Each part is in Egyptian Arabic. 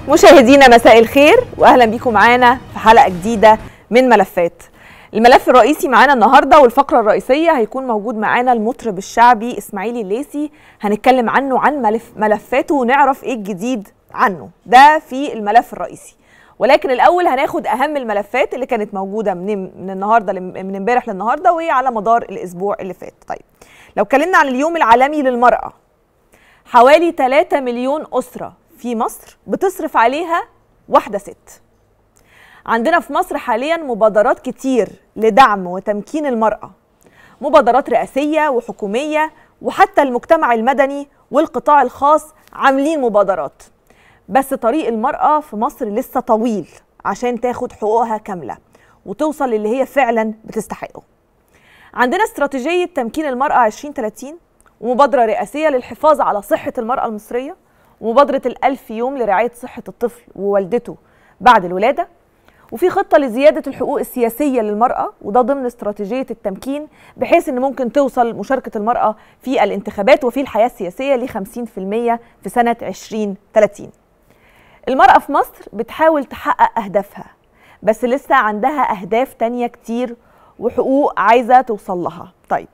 مشاهدينا مساء الخير واهلا بيكم معانا في حلقه جديده من ملفات الملف الرئيسي معانا النهارده والفقره الرئيسيه هيكون موجود معانا المطرب الشعبي اسماعيل الليسي هنتكلم عنه عن ملف ملفاته ونعرف ايه الجديد عنه ده في الملف الرئيسي ولكن الاول هناخد اهم الملفات اللي كانت موجوده من من النهارده من امبارح للنهارده وهي على مدار الاسبوع اللي فات طيب لو اتكلمنا عن اليوم العالمي للمراه حوالي 3 مليون اسره في مصر بتصرف عليها واحده ست عندنا في مصر حاليا مبادرات كتير لدعم وتمكين المراه مبادرات رئاسيه وحكوميه وحتى المجتمع المدني والقطاع الخاص عاملين مبادرات بس طريق المرأة في مصر لسه طويل عشان تاخد حقوقها كاملة وتوصل للي هي فعلا بتستحقه عندنا استراتيجية تمكين المرأة 2030 ومبادرة رئاسية للحفاظ على صحة المرأة المصرية ومبادرة الألف يوم لرعاية صحة الطفل ووالدته بعد الولادة وفي خطة لزيادة الحقوق السياسية للمرأة وده ضمن استراتيجية التمكين بحيث أن ممكن توصل مشاركة المرأة في الانتخابات وفي الحياة السياسية ل 50% في سنة 2030 المرأة في مصر بتحاول تحقق أهدافها بس لسه عندها أهداف تانية كتير وحقوق عايزة توصل لها طيب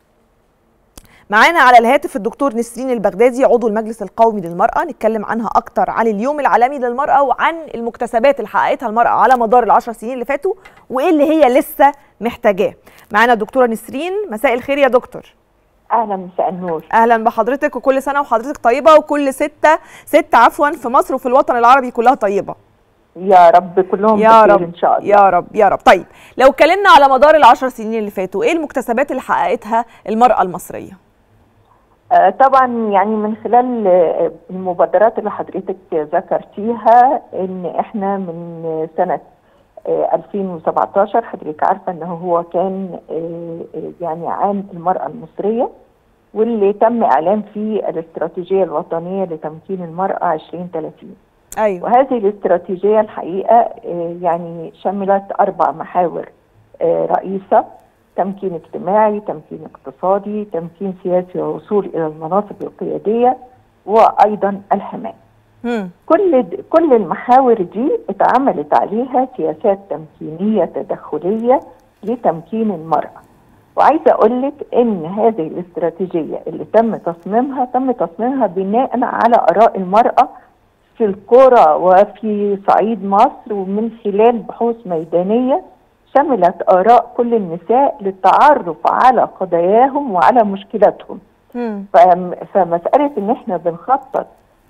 معانا على الهاتف الدكتور نسرين البغدادي عضو المجلس القومي للمرأة نتكلم عنها أكتر عن اليوم العالمي للمرأة وعن المكتسبات اللي حققتها المرأة على مدار العشر سنين اللي فاتوا وإيه اللي هي لسه محتاجاه معانا الدكتورة نسرين مساء الخير يا دكتور اهلا مساء النور اهلا بحضرتك وكل سنه وحضرتك طيبه وكل ستة ستة عفوا في مصر وفي الوطن العربي كلها طيبه يا رب كلهم يا بخير رب ان شاء الله يا رب يا رب طيب لو اتكلمنا على مدار العشر سنين اللي فاتوا ايه المكتسبات اللي حققتها المراه المصريه آه طبعا يعني من خلال آه، المبادرات اللي حضرتك ذكرتيها ان احنا من سنه آه 2017 حضرتك عارفه ان هو كان آه، آه، يعني عام المراه المصريه واللي تم اعلان فيه الاستراتيجيه الوطنيه لتمكين المراه 2030 ايوه وهذه الاستراتيجية الحقيقة آه، يعني شملت أربع محاور آه، رئيسة تمكين اجتماعي تمكين اقتصادي تمكين سياسي والوصول إلى المناصب القيادية وأيضا الحماية هم. كل د- كل المحاور دي اتعملت عليها سياسات تمكينية تدخلية لتمكين المرأة وعايزة أقول لك إن هذه الاستراتيجية اللي تم تصميمها تم تصميمها بناء على آراء المرأة في القرى وفي صعيد مصر ومن خلال بحوث ميدانية شملت آراء كل النساء للتعرف على قضاياهم وعلى مشكلاتهم هم. فم- فمسألة إن إحنا بنخطط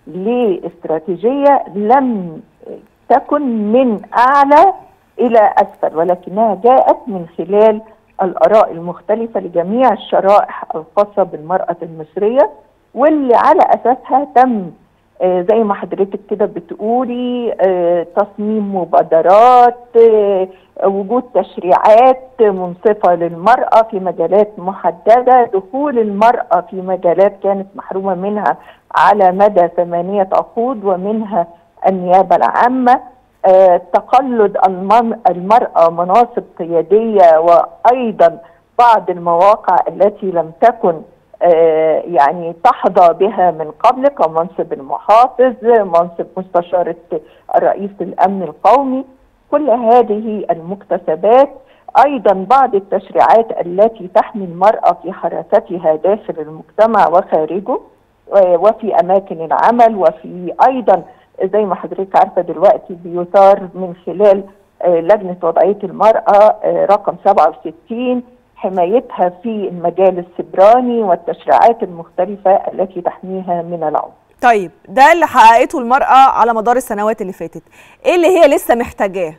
لاستراتيجية لم تكن من أعلى إلى أسفل ولكنها جاءت من خلال الآراء المختلفة لجميع الشرائح الخاصة بالمرأة المصرية واللي على أساسها تم آه، زي ما حضرتك كده بتقولي آه، تصميم مبادرات آه، وجود تشريعات منصفة للمرأة في مجالات محددة دخول المرأة في مجالات كانت محرومة منها على مدى ثمانية عقود ومنها النيابة العامة آه، تقلد المن- المرأة مناصب قيادية وأيضا بعض المواقع التي لم تكن آه، يعني تحظى بها من قبل كمنصب المحافظ منصب مستشارة رئيس الأمن القومي كل هذه المكتسبات أيضا بعض التشريعات التي تحمي المرأة في حراستها داخل المجتمع وخارجه آه، وفي أماكن العمل وفي أيضا زي ما حضرتك عارفة دلوقتي بيثار من خلال آه، لجنة وضعية المرأة آه، رقم 67 حمايتها في المجال السبراني والتشريعات المختلفة التي تحميها من العنف طيب ده اللي حققته المراه على مدار السنوات اللي فاتت ايه اللي هي لسه محتاجاه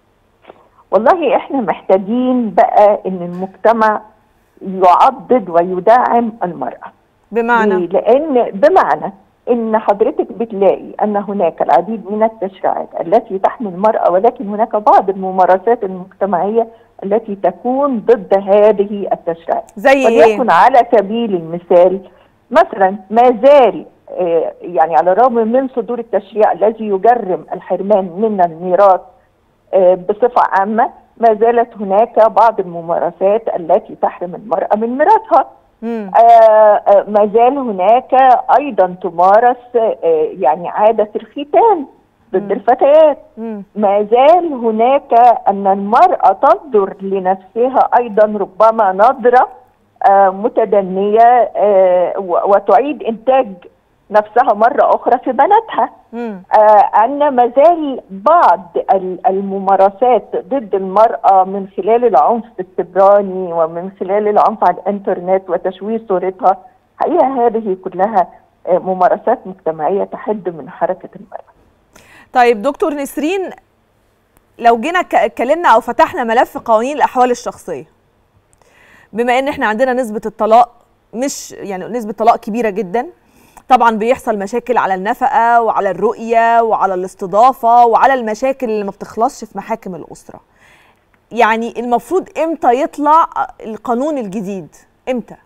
والله احنا محتاجين بقى ان المجتمع يعضد ويدعم المرأة بمعنى ليه؟ لان بمعنى ان حضرتك بتلاقي ان هناك العديد من التشريعات التي تحمي المرأة ولكن هناك بعض الممارسات المجتمعية التي تكون ضد هذه التشريعات زي ايه وليكن على سبيل المثال مثلا ما زال آه، يعني على الرغم من صدور التشريع الذي يجرم الحرمان من الميراث آه، بصفة عامة ما زالت هناك بعض الممارسات التي تحرم المرأة من ميراثها مم. آه، آه، ما زال هناك ايضا تمارس آه، يعني عاده الختان ضد الفتيات مم. ما زال هناك ان المراه تنظر لنفسها ايضا ربما نظره آه، متدنيه آه، و- وتعيد انتاج نفسها مره اخرى في بناتها مم. آه، ان ما زال بعض ال- الممارسات ضد المراه من خلال العنف السبراني ومن خلال العنف على الانترنت وتشويه صورتها حقيقه هذه كلها آه، ممارسات مجتمعيه تحد من حركه المراه طيب دكتور نسرين لو جينا ك- اتكلمنا او فتحنا ملف قوانين الاحوال الشخصيه بما ان احنا عندنا نسبه الطلاق مش يعني نسبه طلاق كبيره جدا طبعا بيحصل مشاكل على النفقه وعلى الرؤيه وعلى الاستضافه وعلى المشاكل اللي ما بتخلصش في محاكم الاسره يعني المفروض امتى يطلع القانون الجديد امتى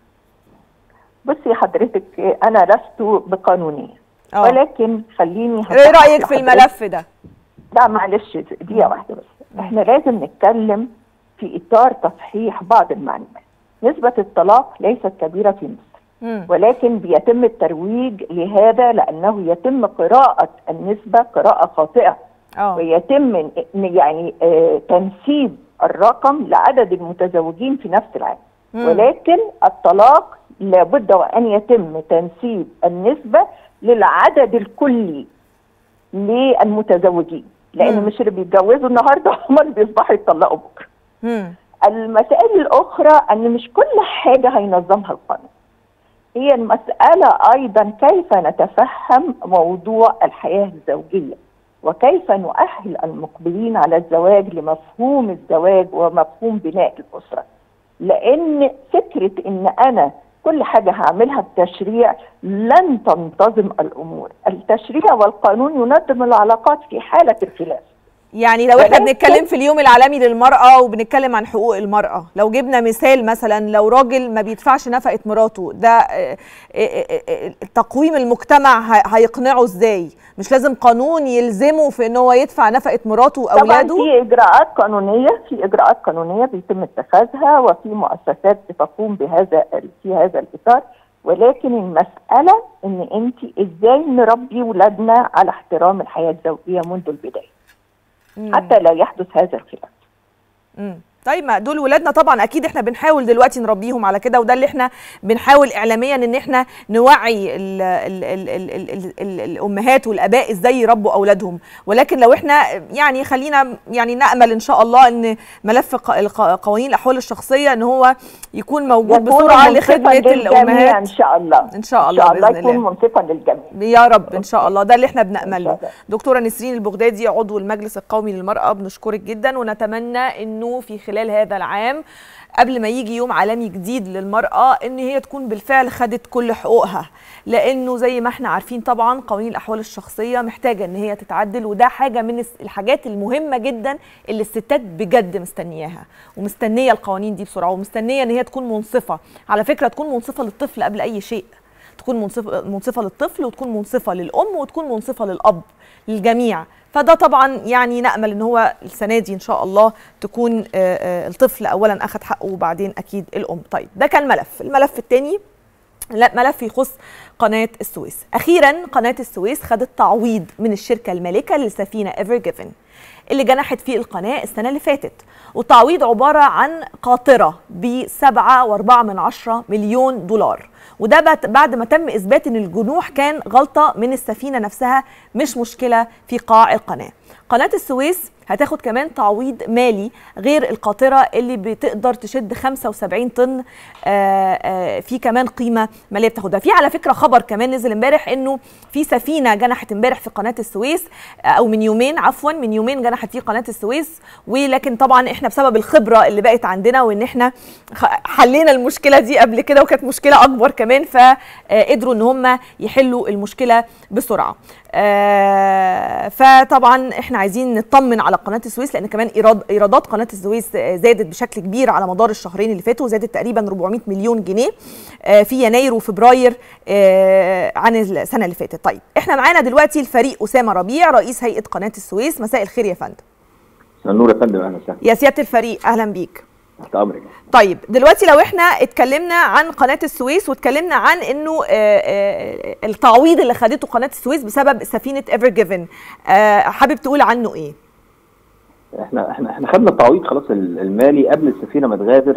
بصي حضرتك انا لست بقانونيه اه ولكن خليني ايه هشرح رايك في لحضرتك- الملف ده لا معلش دقيقه واحده بس احنا لازم نتكلم في اطار تصحيح بعض المعلومات نسبه الطلاق ليست كبيره في مصر مم. ولكن بيتم الترويج لهذا لانه يتم قراءه النسبه قراءه خاطئه اه ويتم ن- يعني آه، تنسيب الرقم لعدد المتزوجين في نفس العام مم. ولكن الطلاق لابد وان يتم تنسيب النسبه للعدد الكلي للمتزوجين لان مم. مش اللي بيتجوزوا النهارده هم اللي بيصبحوا يطلقوا بكره مم. المسائل الاخرى ان مش كل حاجه هينظمها القانون هي المساله ايضا كيف نتفهم موضوع الحياه الزوجيه وكيف نؤهل المقبلين على الزواج لمفهوم الزواج ومفهوم بناء الاسره لان فكره ان انا كل حاجه هعملها بتشريع لن تنتظم الامور التشريع والقانون ينظم العلاقات في حاله الخلاف يعني لو احنا ولكن- بنتكلم في اليوم العالمي للمرأة وبنتكلم عن حقوق المرأة لو جبنا مثال مثلا لو راجل ما بيدفعش نفقة مراته ده آه، آه، آه، آه، تقويم المجتمع ه- هيقنعه ازاي مش لازم قانون يلزمه في ان هو يدفع نفقة مراته طبعا واولاده في اجراءات قانونيه في اجراءات قانونيه بيتم اتخاذها وفي مؤسسات بتقوم بهذا في هذا الاطار ولكن المساله ان انت ازاي نربي ولادنا على احترام الحياه الزوجيه منذ البدايه مم. حتى لا يحدث هذا الخلاف مم. طيب ما دول ولادنا طبعا اكيد احنا بنحاول دلوقتي نربيهم على كده وده اللي احنا بنحاول اعلاميا ان احنا نوعي ال ال ال ال ال ال ال الامهات والاباء ازاي يربوا اولادهم ولكن لو احنا يعني خلينا يعني نامل ان شاء الله ان ملف ق- الق- قوانين الاحوال الشخصيه ان هو يكون موجود يكون بسرعه منصفاً لخدمه للجميع الامهات ان شاء الله ان شاء ان الله شاء الله باذن يكون الله منصفا للجميع يا رب ان شاء الله ده اللي احنا إن بنامله شاء الله. دكتوره نسرين البغدادي عضو المجلس القومي للمراه بنشكرك جدا ونتمنى انه في خلال هذا العام قبل ما يجي يوم عالمي جديد للمراه ان هي تكون بالفعل خدت كل حقوقها لانه زي ما احنا عارفين طبعا قوانين الاحوال الشخصيه محتاجه ان هي تتعدل وده حاجه من الس- الحاجات المهمه جدا اللي الستات بجد مستنياها ومستنيه القوانين دي بسرعه ومستنيه ان هي تكون منصفه على فكره تكون منصفه للطفل قبل اي شيء تكون منصفه منصفه للطفل وتكون منصفه للام وتكون منصفه للاب للجميع فده طبعا يعني نامل ان هو السنه دي ان شاء الله تكون آه، آه، الطفل اولا اخذ حقه وبعدين اكيد الام طيب ده كان ملف الملف الثاني لا ملف يخص قناة السويس أخيرا قناة السويس خدت تعويض من الشركة المالكة للسفينة ايفر جيفن اللي جنحت فيه القناة السنة اللي فاتت والتعويض عبارة عن قاطرة ب 7.4 من عشرة مليون دولار وده بت- بعد ما تم إثبات أن الجنوح كان غلطة من السفينة نفسها مش مشكلة في قاع القناة قناة السويس هتاخد كمان تعويض مالي غير القاطرة اللي بتقدر تشد 75 طن آه، آه، في كمان قيمة مالية بتاخدها في على فكرة خبر كمان نزل امبارح انه في سفينة جنحت امبارح في قناة السويس آه، او من يومين عفوا من يومين جنحت في قناة السويس ولكن طبعا احنا بسبب الخبرة اللي بقت عندنا وان احنا خ- حلينا المشكلة دي قبل كده وكانت مشكلة اكبر كمان فقدروا ان هم يحلوا المشكلة بسرعة آه، فطبعا احنا عايزين نطمن على قناه السويس لان كمان إيراد ايرادات قناه السويس آه، زادت بشكل كبير على مدار الشهرين اللي فاتوا زادت تقريبا 400 مليون جنيه آه، في يناير وفبراير آه، عن السنه اللي فاتت طيب احنا معانا دلوقتي الفريق اسامه ربيع رئيس هيئه قناه السويس مساء الخير يا فندم النور يا فندم اهلا وسهلا يا سياده الفريق اهلا بيك تحت امرك طيب دلوقتي لو احنا اتكلمنا عن قناه السويس واتكلمنا عن انه آه، آه، التعويض اللي خدته قناه السويس بسبب سفينه ايفر جيفن حابب تقول عنه ايه احنا احنا احنا خدنا التعويض خلاص ال- المالي قبل السفينه ما تغادر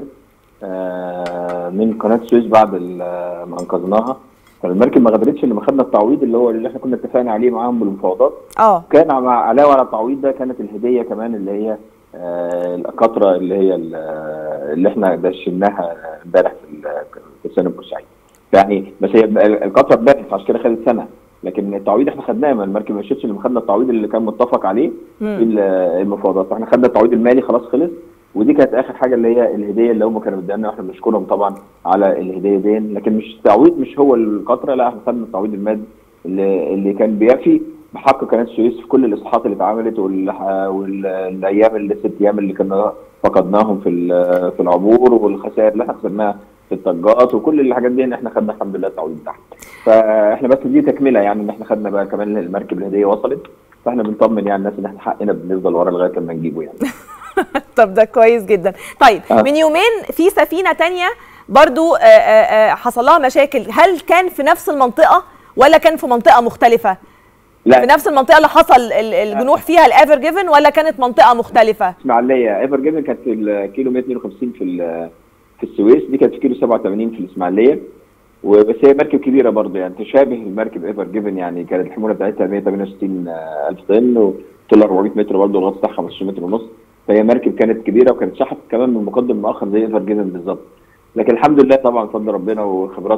آه، من قناه السويس بعد ال- ما انقذناها فالمركب ما غادرتش اللي ما خدنا التعويض اللي هو اللي احنا كنا اتفقنا عليه معاهم بالمفاوضات اه كان مع علاوه على التعويض ده كانت الهديه كمان اللي هي آه، القطره اللي هي ال- آه، اللي احنا دشناها امبارح في ال- في سنه بورسعيد يعني بس هي القطره اتبنت عشان كده خدت سنه لكن التعويض احنا خدناه ما المركب ما مشيتش اللي خدنا التعويض اللي كان متفق عليه في مم. ال- المفاوضات فاحنا خدنا التعويض المالي خلاص خلص ودي كانت اخر حاجه اللي هي الهديه اللي هم كانوا مدينا واحنا بنشكرهم طبعا على الهديه دي لكن مش التعويض مش هو القطره لا احنا خدنا التعويض المادي اللي, اللي كان بيفي بحق قناه السويس في كل الاصلاحات اللي اتعملت وال- والايام اللي الست ايام اللي كنا فقدناهم في ال- في العبور والخسائر اللي احنا خسرناها في الطاقات وكل الحاجات دي ان احنا خدنا الحمد لله التعويض بتاعها فاحنا بس دي تكمله يعني ان احنا خدنا بقى كمان المركب الهديه وصلت فاحنا بنطمن يعني الناس ان احنا حقنا بنفضل ورا لغايه لما نجيبه يعني طب ده كويس جدا طيب آه. من يومين في سفينه تانية برضو آه، آه، آه، حصل لها مشاكل هل كان في نفس المنطقه ولا كان في منطقه مختلفه في لا نفس المنطقه اللي حصل ال- الجنوح فيها الايفر جيفن ولا كانت منطقه مختلفه اسماعيليه ايفر جيفن كانت في الكيلو 152 في ال- في السويس دي كانت في كيلو 87 في الاسماعيليه وبس هي مركب كبيره برضه يعني تشابه المركب ايفر جيفن يعني كانت الحموله بتاعتها 168 الف طن وطول 400 متر برضه الغطس بتاعها 15 متر ونص فهي مركب كانت كبيره وكانت شحط كمان من مقدم مؤخر زي ايفر جيفن بالظبط لكن الحمد لله طبعا بفضل ربنا وخبرات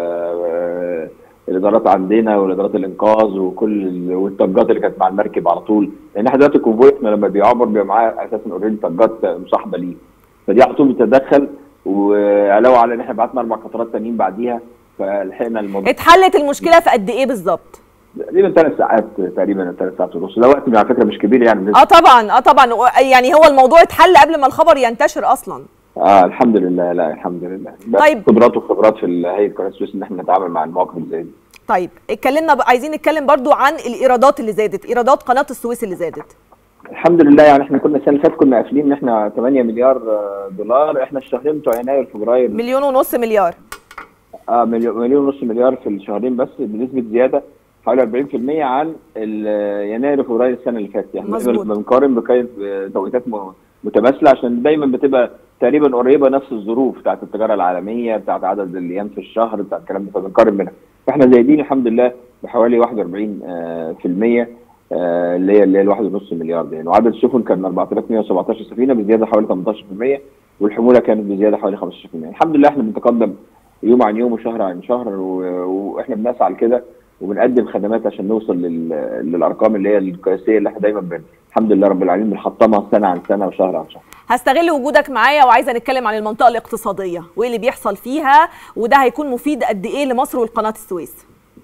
ال- الادارات عندنا والادارات الانقاذ وكل ال- والطاقات اللي كانت مع المركب على طول لان احنا دلوقتي الكونفوي احنا لما بيعبر بيبقى معاه اساسا اوريدي طاقات مصاحبه ليه فدي على طول بتتدخل وعلاوه على ان احنا بعتنا اربع قطارات تانيين بعديها فلحقنا الموضوع اتحلت المشكله في قد ايه بالظبط تقريبا ثلاث ساعات تقريبا ثلاث ساعات ونص ده وقت على فكره مش كبير يعني اه طبعا اه طبعا و- يعني هو الموضوع اتحل قبل ما الخبر ينتشر اصلا اه الحمد لله لا الحمد لله بس طيب. قدرات وخبرات في هيئه قناه السويس ان احنا نتعامل مع المواقف اللي زي دي طيب اتكلمنا بقى عايزين نتكلم برضو عن الايرادات اللي زادت ايرادات قناه السويس اللي زادت الحمد لله يعني احنا كنا السنه اللي فاتت كنا قافلين ان احنا 8 مليار آه، دولار احنا الشهرين بتوع يناير وفبراير مليون ونص مليار اه مليون مليون ونص مليار في الشهرين بس بنسبه زياده حوالي 40% عن ال- يناير وفبراير السنه اللي فاتت يعني مظبوط. دايما بنقارن بقيم توقيتات م- متماثله عشان دايما بتبقى تقريبا قريبه نفس الظروف بتاعت التجاره العالميه بتاعت عدد الايام في الشهر بتاعت الكلام ده فبنقارن بينها فاحنا زايدين الحمد لله بحوالي 41 آه، في المية آه، اللي هي اللي هي الواحد ونص مليار دي وعدد السفن كان 4117 سفينه بزياده حوالي 18% والحموله كانت بزياده حوالي 15% الحمد لله احنا بنتقدم يوم عن يوم وشهر عن شهر و- واحنا بنسعى لكده وبنقدم خدمات عشان نوصل لل... للارقام اللي هي القياسيه اللي احنا دايما بن... الحمد لله رب العالمين بنحطمها سنه عن سنه وشهر عن شهر. هستغل وجودك معايا وعايزه نتكلم عن المنطقه الاقتصاديه وايه اللي بيحصل فيها وده هيكون مفيد قد ايه لمصر والقناه السويس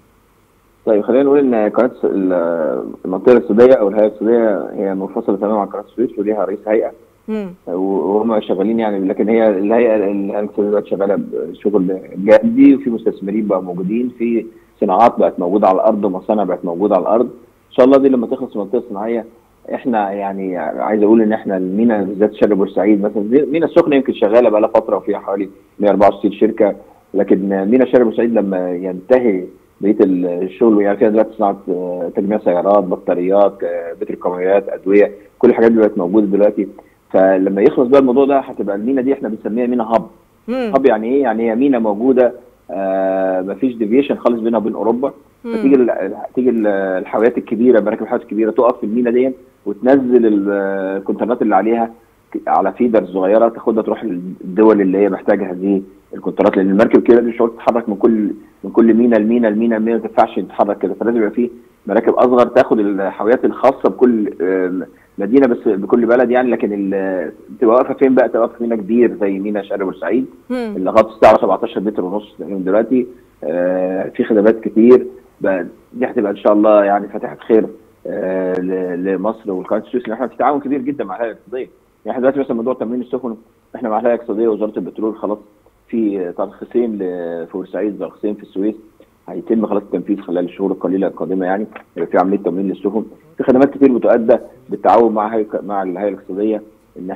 طيب خلينا نقول ان قناه الس- ال- المنطقه الاقتصاديه او الهيئه الاقتصاديه هي منفصله تماما عن قناه السويس وليها رئيس هيئه مم. وهم شغالين يعني لكن هي الهيئه الهيئه الاقتصاديه دلوقتي شغاله بشغل جدي وفي مستثمرين بقى موجودين في صناعات بقت موجوده على الارض ومصانع بقت موجوده على الارض ان شاء الله دي لما تخلص المنطقه الصناعيه احنا يعني عايز اقول ان احنا المينا بالذات شرق بورسعيد مثلا زي- مينا السخنه يمكن شغاله بقى لها فتره وفيها حوالي 164 شركه لكن مينا شرق بورسعيد لما ينتهي بقيه الشغل يعني فيها دلوقتي صناعه آه، تجميع سيارات بطاريات آه، بتروكيماويات ادويه كل الحاجات دي بقت موجوده دلوقتي فلما يخلص بقى الموضوع ده هتبقى المينا دي احنا بنسميها مينا هاب مم. هاب يعني ايه؟ يعني هي مينا موجوده آه مفيش ديفيشن خالص بينها وبين اوروبا مم. فتيجي ال- تيجي ال- الحاويات الكبيره مراكب الحاويات الكبيره تقف في المينا دي وتنزل ال- الكونتينرات اللي عليها ك- على فيدر صغيره تاخدها تروح للدول اللي هي محتاجه هذه الكونتينرات لان المركب كده مش هتقعد تتحرك من كل من كل مينا لمينا لمينا لمينا ما تنفعش تتحرك كده فلازم يبقى في مراكب اصغر تاخد الحاويات الخاصه بكل آم، مدينه بس بكل بلد يعني لكن ال- تبقى واقفه فين بقى؟ تبقى واقفه في مينا كبير زي مينا شرق بورسعيد مم. اللي غطس الساعه 17 متر ونص تقريبا دلوقتي آه، في خدمات كتير بقى دي هتبقى ان شاء الله يعني فاتحه خير آه، ل- لمصر والقناه السويس لان احنا في تعاون كبير جدا مع الهيئه الاقتصاديه يعني احنا دلوقتي مثلا موضوع تموين السفن احنا مع الهيئه الاقتصاديه ووزاره البترول خلاص في ترخيصين ل- في بورسعيد ترخيصين في السويس هيتم خلاص التنفيذ خلال الشهور القليله القادمه يعني يبقى في عمليه تموين للسفن في خدمات كتير بتؤدى بالتعاون مع هيئة مع الهيئه الاقتصاديه ان احنا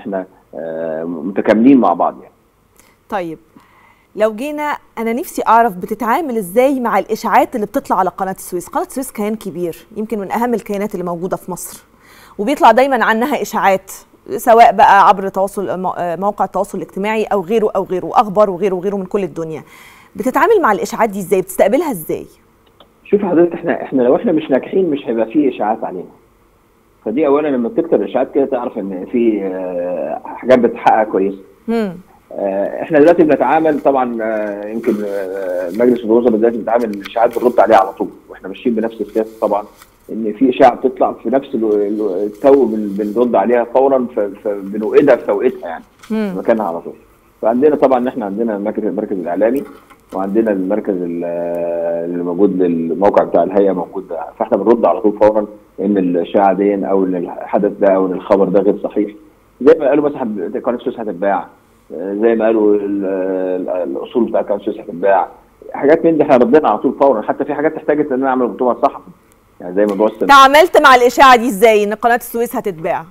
آه، متكاملين مع بعض يعني طيب لو جينا انا نفسي اعرف بتتعامل ازاي مع الاشاعات اللي بتطلع على قناه السويس قناه السويس كيان كبير يمكن من اهم الكيانات اللي موجوده في مصر وبيطلع دايما عنها اشاعات سواء بقى عبر تواصل مواقع التواصل الاجتماعي او غيره او غيره اخبار وغيره وغيره من كل الدنيا بتتعامل مع الاشاعات دي ازاي بتستقبلها ازاي شوف حضرتك احنا احنا لو احنا مش ناجحين مش هيبقى فيه اشاعات علينا فدي اولا لما بتكتب اشاعات كده تعرف ان في آه، حاجات بتتحقق كويسه مم. آه، احنا دلوقتي بنتعامل طبعا آه، يمكن آه، مجلس الوزراء دلوقتي بيتعامل الاشاعات بنرد عليها على طول واحنا ماشيين بنفس السياسه طبعا ان في اشاعه بتطلع في نفس الو- الو- التو بن- بنرد عليها فورا ف- فبنوقدها في توقيتها يعني مم. في مكانها على طول فعندنا طبعا احنا عندنا المركز المركز الاعلامي وعندنا المركز ال- اللي موجود للموقع بتاع الهيئه موجود ده. فاحنا بنرد على طول فورا ان الاشاعه دي او ان الحدث ده او ان الخبر ده غير صحيح زي ما قالوا مثلا قناه السويس هتتباع آه، زي ما قالوا ال- ال- الاصول بتاع قناه السويس هتتباع حاجات من دي احنا ردينا على طول فورا حتى في حاجات احتاجت ان انا اعمل مؤتمر صحفي يعني زي موضوع السنة. تعاملت مع الاشاعه دي ازاي ان قناه السويس هتتباع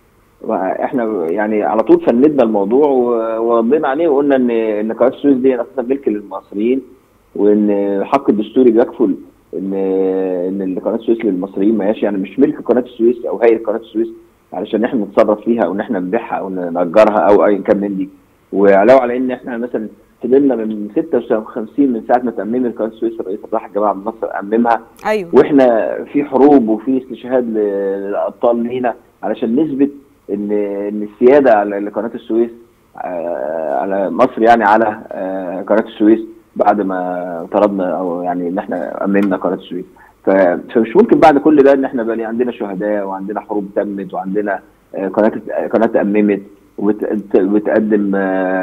احنا يعني على طول فندنا الموضوع و- وردينا عليه وقلنا ان ان قناه السويس دي اساسا ملك للمصريين وان الحق الدستوري بيكفل ان ان قناه السويس للمصريين ما هياش يعني مش ملك قناه السويس او هيئه قناه السويس علشان احنا نتصرف فيها او ان احنا نبيعها او ناجرها او اي كان من دي وعلاوه على ان احنا مثلا فضلنا من 56 من ساعه ما تأممت قناه السويس الرئيس الراحل جمال عبد الناصر أممها ايوه واحنا في حروب وفي استشهاد ل- للابطال لينا علشان نثبت ان ان السياده على لقناه السويس آه، على مصر يعني على آه، قناه السويس بعد ما طردنا او يعني ان احنا اممنا قناه السويس ف- فمش ممكن بعد كل ده ان احنا بقى عندنا شهداء وعندنا حروب تمت وعندنا آه، قناه قناه تأممت وبتقدم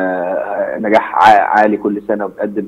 نجاح ع- عالي كل سنه وبتقدم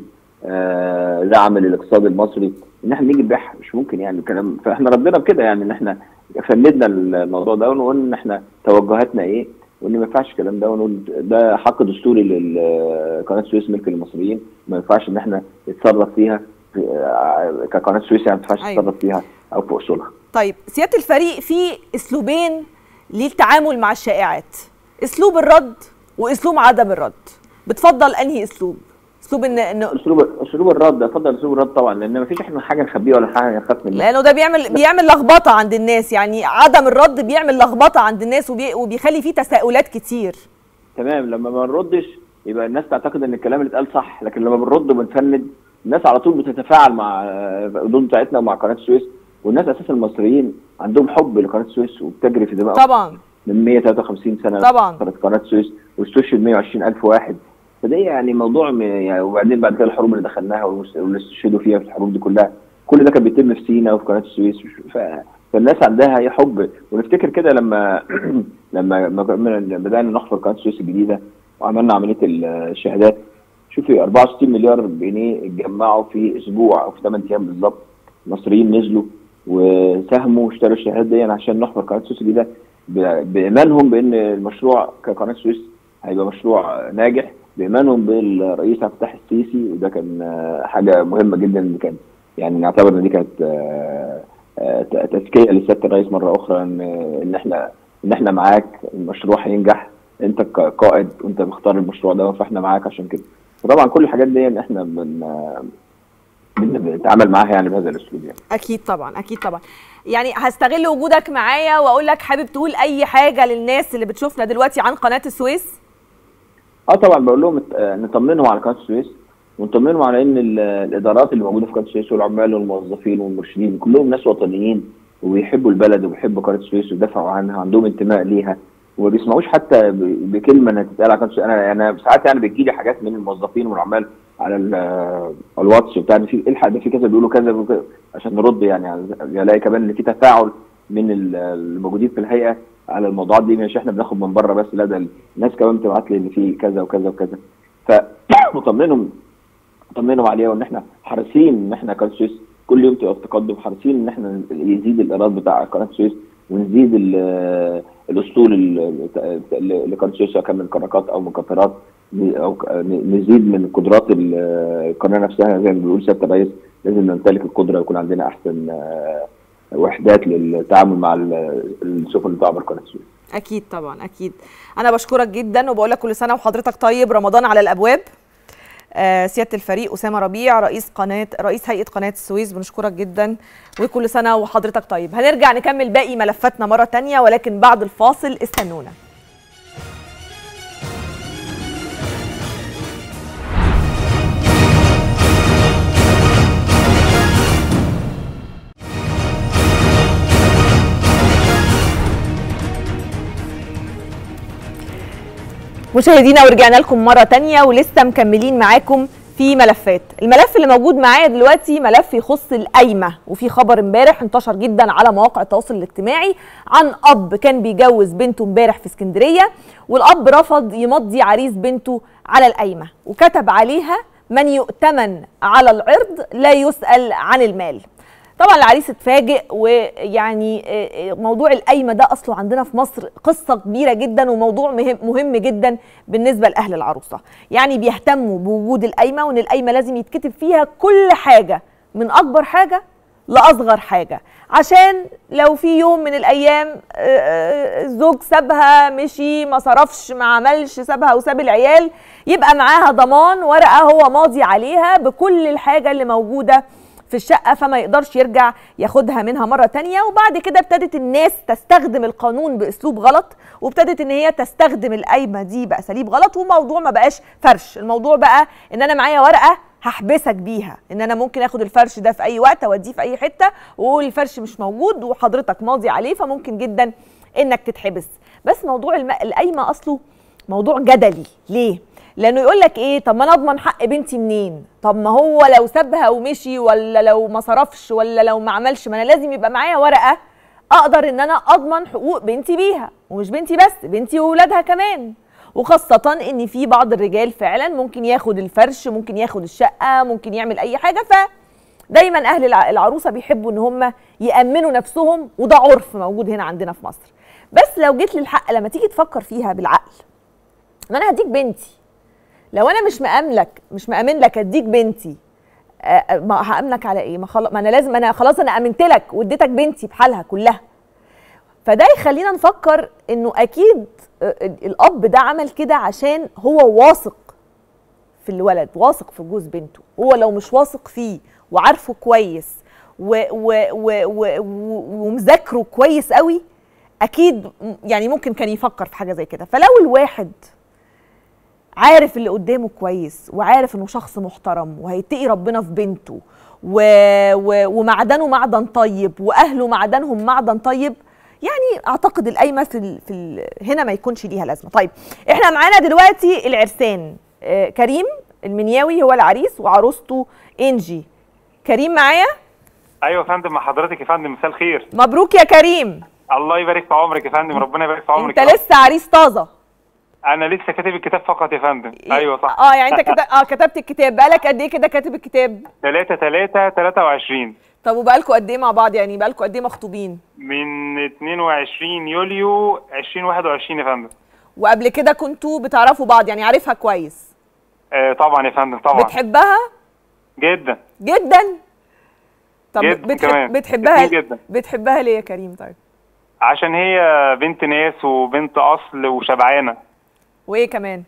آه، دعم للاقتصاد المصري ان احنا نيجي نبيعها مش ممكن يعني الكلام فاحنا ردينا بكده يعني ان احنا فندنا الموضوع ده ونقول ان احنا توجهاتنا ايه وان ما ينفعش الكلام ده ونقول ده حق دستوري لقناه السويس ملك للمصريين ما ينفعش ان احنا نتصرف فيها في- آه، كقناه السويس يعني ما ينفعش أيوة. نتصرف فيها او في اصولها طيب سياده الفريق في اسلوبين للتعامل مع الشائعات اسلوب الرد واسلوب عدم الرد بتفضل انهي اسلوب اسلوب ان ان اسلوب اسلوب الرد افضل اسلوب الرد طبعا لان ما فيش احنا حاجه نخبيها ولا حاجه نخاف منها لانه ده بيعمل بيعمل لخبطه عند الناس يعني عدم الرد بيعمل لخبطه عند الناس وبي وبيخلي فيه تساؤلات كتير تمام لما ما نردش يبقى الناس تعتقد ان الكلام اللي اتقال صح لكن لما بنرد وبنفند الناس على طول بتتفاعل مع الردود بتاعتنا ومع قناه السويس والناس اساسا المصريين عندهم حب لقناه السويس وبتجري في دماغهم طبعا من 153 سنه طبعا. كانت قناه السويس واستشهد 120 الف واحد فده يعني موضوع م- يعني وبعدين بعد كده الحروب اللي دخلناها والمس- واللي استشهدوا فيها في الحروب دي كلها كل ده كان بيتم في سينا وفي قناه السويس ف... فالناس عندها هي حب ونفتكر كده لما لما لما بدانا نحفر قناه السويس الجديده وعملنا عمليه الشهادات شوفي 64 مليار جنيه اتجمعوا في اسبوع او في 8 ايام بالظبط المصريين نزلوا وساهموا واشتروا الشهادات دي عشان نحفر قناه السويس الجديده ب- بايمانهم بان المشروع كقناه السويس هيبقى مشروع ناجح بايمانهم بالرئيس عبد الفتاح السيسي وده كان آه، حاجه مهمه جدا اللي كان يعني نعتبر ان دي كانت آه، آه، ت- تزكيه لسياده الرئيس مره اخرى ان ان احنا ان احنا معاك المشروع هينجح انت كقائد وانت مختار المشروع ده فاحنا معاك عشان كده وطبعا كل الحاجات دي ان احنا بن آه، بن- بنتعامل معاها يعني بهذا الاسلوب يعني اكيد طبعا اكيد طبعا يعني هستغل وجودك معايا واقول لك حابب تقول اي حاجه للناس اللي بتشوفنا دلوقتي عن قناه السويس اه طبعا بقول لهم ات- آه، نطمنهم على قناه السويس ونطمنهم على ان ال- الادارات اللي موجوده في قناه السويس والعمال والموظفين والمرشدين كلهم ناس وطنيين وبيحبوا البلد وبيحبوا قناه السويس ويدافعوا عنها عندهم انتماء ليها وما بيسمعوش حتى ب- بكلمه انها تتقال على قناه السويس انا انا ساعات يعني بتجي لي حاجات من الموظفين والعمال على ال- آه، الواتس وبتاع إن في الحق ده في كذا بيقولوا كذا وكذا عشان نرد يعني على- الاقي كمان ان في تفاعل من ال- الموجودين في الهيئه على الموضوعات دي مش احنا بناخد من بره بس لا ده الناس كمان بتبعت لي ان في كذا وكذا وكذا فمطمنهم مطمنهم عليها وان احنا حريصين ان احنا قناه السويس كل يوم تبقى في تقدم حريصين ان احنا يزيد الايراد بتاع قناه السويس ونزيد ال- الاسطول ال- ال- لقناه السويس سواء كان من كراكات او من قطارات او ك- نزيد من قدرات ال- القناه نفسها زي ما بيقول سياده الرئيس لازم نمتلك القدره ويكون عندنا احسن آه، وحدات للتعامل مع ال- السفن اللي تعبر قناه السويس اكيد طبعا اكيد انا بشكرك جدا وبقول لك كل سنه وحضرتك طيب رمضان على الابواب آه سياده الفريق اسامه ربيع رئيس قناه رئيس هيئه قناه السويس بنشكرك جدا وكل سنه وحضرتك طيب هنرجع نكمل باقي ملفاتنا مره تانية ولكن بعد الفاصل استنونا مشاهدينا ورجعنا لكم مرة تانية ولسه مكملين معاكم في ملفات الملف اللي موجود معايا دلوقتي ملف يخص القايمة وفي خبر امبارح انتشر جدا على مواقع التواصل الاجتماعي عن أب كان بيجوز بنته امبارح في اسكندرية والأب رفض يمضي عريس بنته على القايمة وكتب عليها من يؤتمن على العرض لا يسأل عن المال طبعا العريس اتفاجئ ويعني آه، آه، موضوع القايمه ده اصله عندنا في مصر قصه كبيره جدا وموضوع مهم, مهم جدا بالنسبه لاهل العروسه يعني بيهتموا بوجود القايمه وان القايمه لازم يتكتب فيها كل حاجه من اكبر حاجه لاصغر حاجه عشان لو في يوم من الايام آه، آه، الزوج سابها مشي ما صرفش ما عملش سابها وساب العيال يبقى معاها ضمان ورقه هو ماضي عليها بكل الحاجه اللي موجوده في الشقة فما يقدرش يرجع ياخدها منها مرة تانية وبعد كده ابتدت الناس تستخدم القانون بأسلوب غلط وابتدت ان هي تستخدم القايمة دي بأساليب غلط والموضوع ما بقاش فرش الموضوع بقى ان انا معايا ورقة هحبسك بيها ان انا ممكن اخد الفرش ده في اي وقت اوديه في اي حتة واقول الفرش مش موجود وحضرتك ماضي عليه فممكن جدا انك تتحبس بس موضوع الم... القايمة اصله موضوع جدلي ليه لانه يقول لك ايه طب ما انا اضمن حق بنتي منين طب ما هو لو سابها ومشي ولا لو ما صرفش ولا لو ما عملش ما انا لازم يبقى معايا ورقه اقدر ان انا اضمن حقوق بنتي بيها ومش بنتي بس بنتي واولادها كمان وخاصة ان في بعض الرجال فعلا ممكن ياخد الفرش ممكن ياخد الشقة ممكن يعمل اي حاجة ف دايما اهل الع- العروسة بيحبوا ان هم يأمنوا نفسهم وده عرف موجود هنا عندنا في مصر بس لو جيت للحق لما تيجي تفكر فيها بالعقل ما انا هديك بنتي لو انا مش مأملك مش مأمن لك اديك بنتي آه، آه، ما هأمنك على ايه ما, خل... ما انا لازم انا خلاص انا امنت لك واديتك بنتي بحالها كلها فده يخلينا نفكر انه اكيد آه، الاب ده عمل كده عشان هو واثق في الولد واثق في جوز بنته هو لو مش واثق فيه وعارفه كويس و و و و و ومذاكره كويس قوي اكيد م- يعني ممكن كان يفكر في حاجه زي كده فلو الواحد عارف اللي قدامه كويس وعارف انه شخص محترم وهيتقي ربنا في بنته و... و... ومعدنه معدن طيب واهله معدنهم معدن طيب يعني اعتقد القايمه في ال... في ال... هنا ما يكونش ليها لازمه طيب احنا معانا دلوقتي العرسان آه كريم المنياوي هو العريس وعروسته انجي كريم معايا ايوه يا فندم مع حضرتك يا فندم مساء الخير مبروك يا كريم الله يبارك في عمرك يا فندم ربنا يبارك في عمرك انت يا رب. لسه عريس طازه انا لسه كاتب الكتاب فقط يا فندم ايوه صح اه يعني انت كده اه كتبت الكتاب بقالك قد ايه كده كاتب الكتاب 3 3 23 طب وبقالكوا قد ايه مع بعض يعني بقالكوا قد ايه مخطوبين من 22 يوليو 2021 يا فندم وقبل كده كنتوا بتعرفوا بعض يعني عارفها كويس آه طبعا يا فندم طبعا بتحبها جدا جدا طب جدا بتحب كمان. بتحبها كتير جدا. بتحبها ليه يا كريم طيب عشان هي بنت ناس وبنت اصل وشبعانه وايه كمان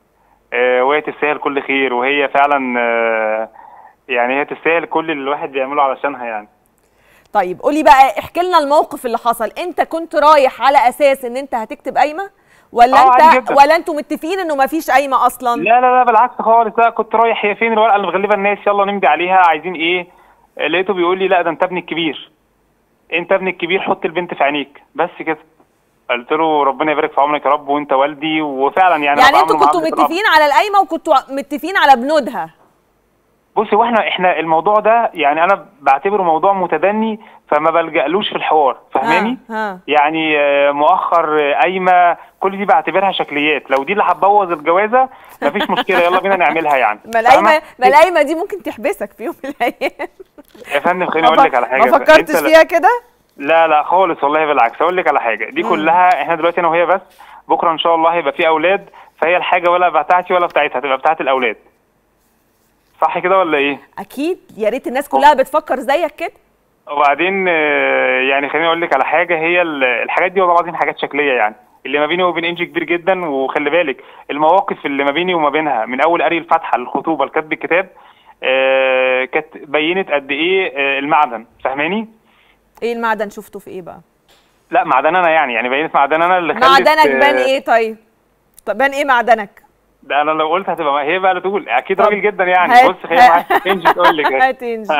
آه وهي تستاهل كل خير وهي فعلا آه يعني هي تستاهل كل اللي الواحد بيعمله علشانها يعني طيب قولي بقى احكي لنا الموقف اللي حصل انت كنت رايح على اساس ان انت هتكتب قايمه ولا آه، عادي انت جدا. ولا انتوا متفقين انه مفيش قايمه اصلا لا لا لا بالعكس خالص لا كنت رايح هي فين الورقه اللي مغلبه الناس يلا نمضي عليها عايزين ايه آه، لقيته بيقول لي لا ده انت ابني الكبير انت ابني الكبير حط البنت في عينيك بس كده قلت له ربنا يبارك في عمرك يا رب وانت والدي وفعلا يعني يعني أنا انتوا بعامله كنتوا معاملة الأب. متفقين على القايمه وكنتوا متفقين على بنودها بصي واحنا احنا الموضوع ده يعني انا بعتبره موضوع متدني فما بلجألوش في الحوار فاهماني؟ ها ها يعني آه، مؤخر آه، قايمه كل دي بعتبرها شكليات لو دي اللي هتبوظ الجوازه مفيش مشكله يلا بينا نعملها يعني ما القايمه فاهمة؟ ما القايمه دي ممكن تحبسك في يوم من الايام يا فندم خليني اقول لك على حاجه ما فكرتش أنت لا- فيها كده لا لا خالص والله بالعكس اقول لك على حاجه دي كلها احنا دلوقتي انا وهي بس بكره ان شاء الله هيبقى في اولاد فهي الحاجه ولا بتاعتي ولا بتاعتها تبقى بتاعت الاولاد صح كده ولا ايه اكيد يا ريت الناس كلها بتفكر زيك كده وبعدين آه، يعني خليني اقول لك على حاجه هي ال- الحاجات دي والله العظيم حاجات شكليه يعني اللي ما بيني وبين انجي كبير جدا وخلي بالك المواقف اللي ما بيني وما بينها من اول قري الفاتحه للخطوبه لكتب الكتاب آه، كانت بينت قد ايه آه، المعدن فاهماني؟ ايه المعدن شفته في ايه بقى لا معدن انا يعني يعني بينت معدن انا اللي خلت معدنك آه، بان ايه طيب طب بان ايه معدنك ده انا لو قلت هتبقى هي بقى اللي تقول اكيد طب راجل جدا يعني هات- بص خلينا هات. معاك انجي تقول لك هات انجي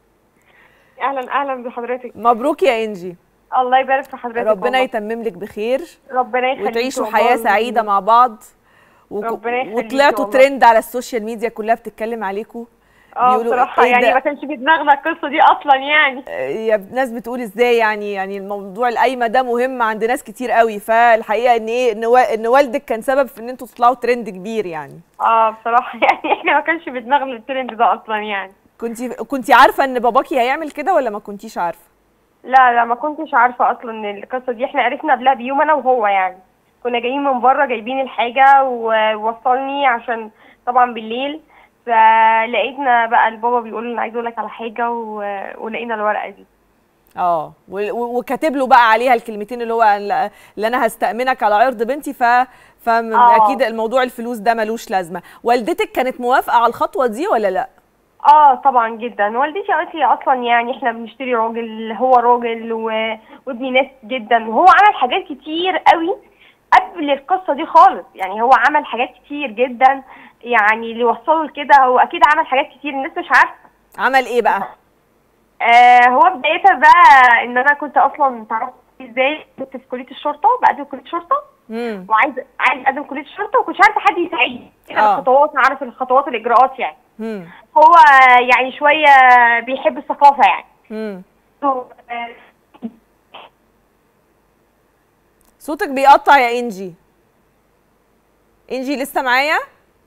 اهلا اهلا بحضرتك مبروك يا انجي الله يبارك في حضرتك ربنا والله. يتمم لك بخير ربنا يخليك وتعيشوا والله. حياه سعيده مع بعض وك- ربنا يخليك وطلعتوا والله. ترند على السوشيال ميديا كلها بتتكلم عليكم اه بيقولوا بصراحه إيه يعني ده؟ ما كانش في دماغنا القصه دي اصلا يعني يا ناس بتقول ازاي يعني يعني الموضوع القايمه ده مهم عند ناس كتير قوي فالحقيقه ان ايه ان وا- ان والدك كان سبب في ان انتوا تطلعوا ترند كبير يعني اه بصراحه يعني احنا ما كانش في دماغنا الترند ده اصلا يعني كنت كنت عارفه ان باباكي هيعمل كده ولا ما كنتيش عارفه لا لا ما كنتش عارفه اصلا ان القصه دي احنا عرفنا قبلها بيوم انا وهو يعني كنا جايين من بره جايبين الحاجه ووصلني عشان طبعا بالليل فلقيتنا بقى البابا بيقول انا عايز اقول لك على حاجه و... ولقينا الورقه دي اه و- و- وكاتب له بقى عليها الكلمتين اللي هو اللي انا هستأمنك على عرض بنتي ف فاكيد الموضوع الفلوس ده ملوش لازمه والدتك كانت موافقه على الخطوه دي ولا لا اه طبعا جدا والدتي قالت لي اصلا يعني احنا بنشتري راجل هو راجل و... وابن ناس جدا وهو عمل حاجات كتير قوي قبل القصه دي خالص يعني هو عمل حاجات كتير جدا يعني اللي وصله لكده هو اكيد عمل حاجات كتير الناس مش عارفه عمل ايه بقى آه هو بداية بقى ان انا كنت اصلا تعرف ازاي كنت في كليه الشرطه بقدم كليه الشرطه امم وعايز عايز اقدم كليه الشرطه وكنتش عارفه حد يساعدني كده آه. الخطوات عارف الخطوات الاجراءات يعني امم هو يعني شويه بيحب الثقافه يعني امم آه، صوتك بيقطع يا انجي انجي لسه معايا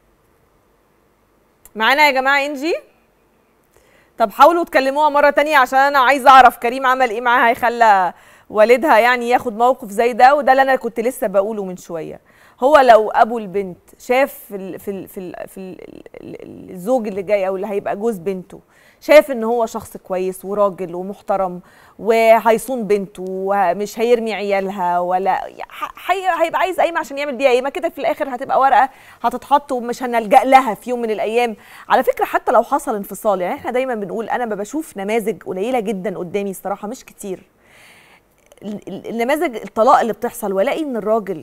معانا يا جماعه انجي طب حاولوا تكلموها مره تانية عشان انا عايزه اعرف كريم عمل ايه معاها هيخلى والدها يعني ياخد موقف زي ده وده اللي انا كنت لسه بقوله من شويه هو لو ابو البنت شاف في ال في ال في, ال في ال ال الزوج اللي جاي او اللي هيبقى جوز بنته شاف ان هو شخص كويس وراجل ومحترم وهيصون بنته ومش هيرمي عيالها ولا ح- هي- هيبقى عايز قايمه عشان يعمل بيها ايه ما كده في الاخر هتبقى ورقه هتتحط ومش هنلجا لها في يوم من الايام على فكره حتى لو حصل انفصال يعني احنا دايما بنقول انا ما بشوف نماذج قليله جدا قدامي الصراحه مش كتير ال- ال- النماذج الطلاق اللي بتحصل والاقي ان الراجل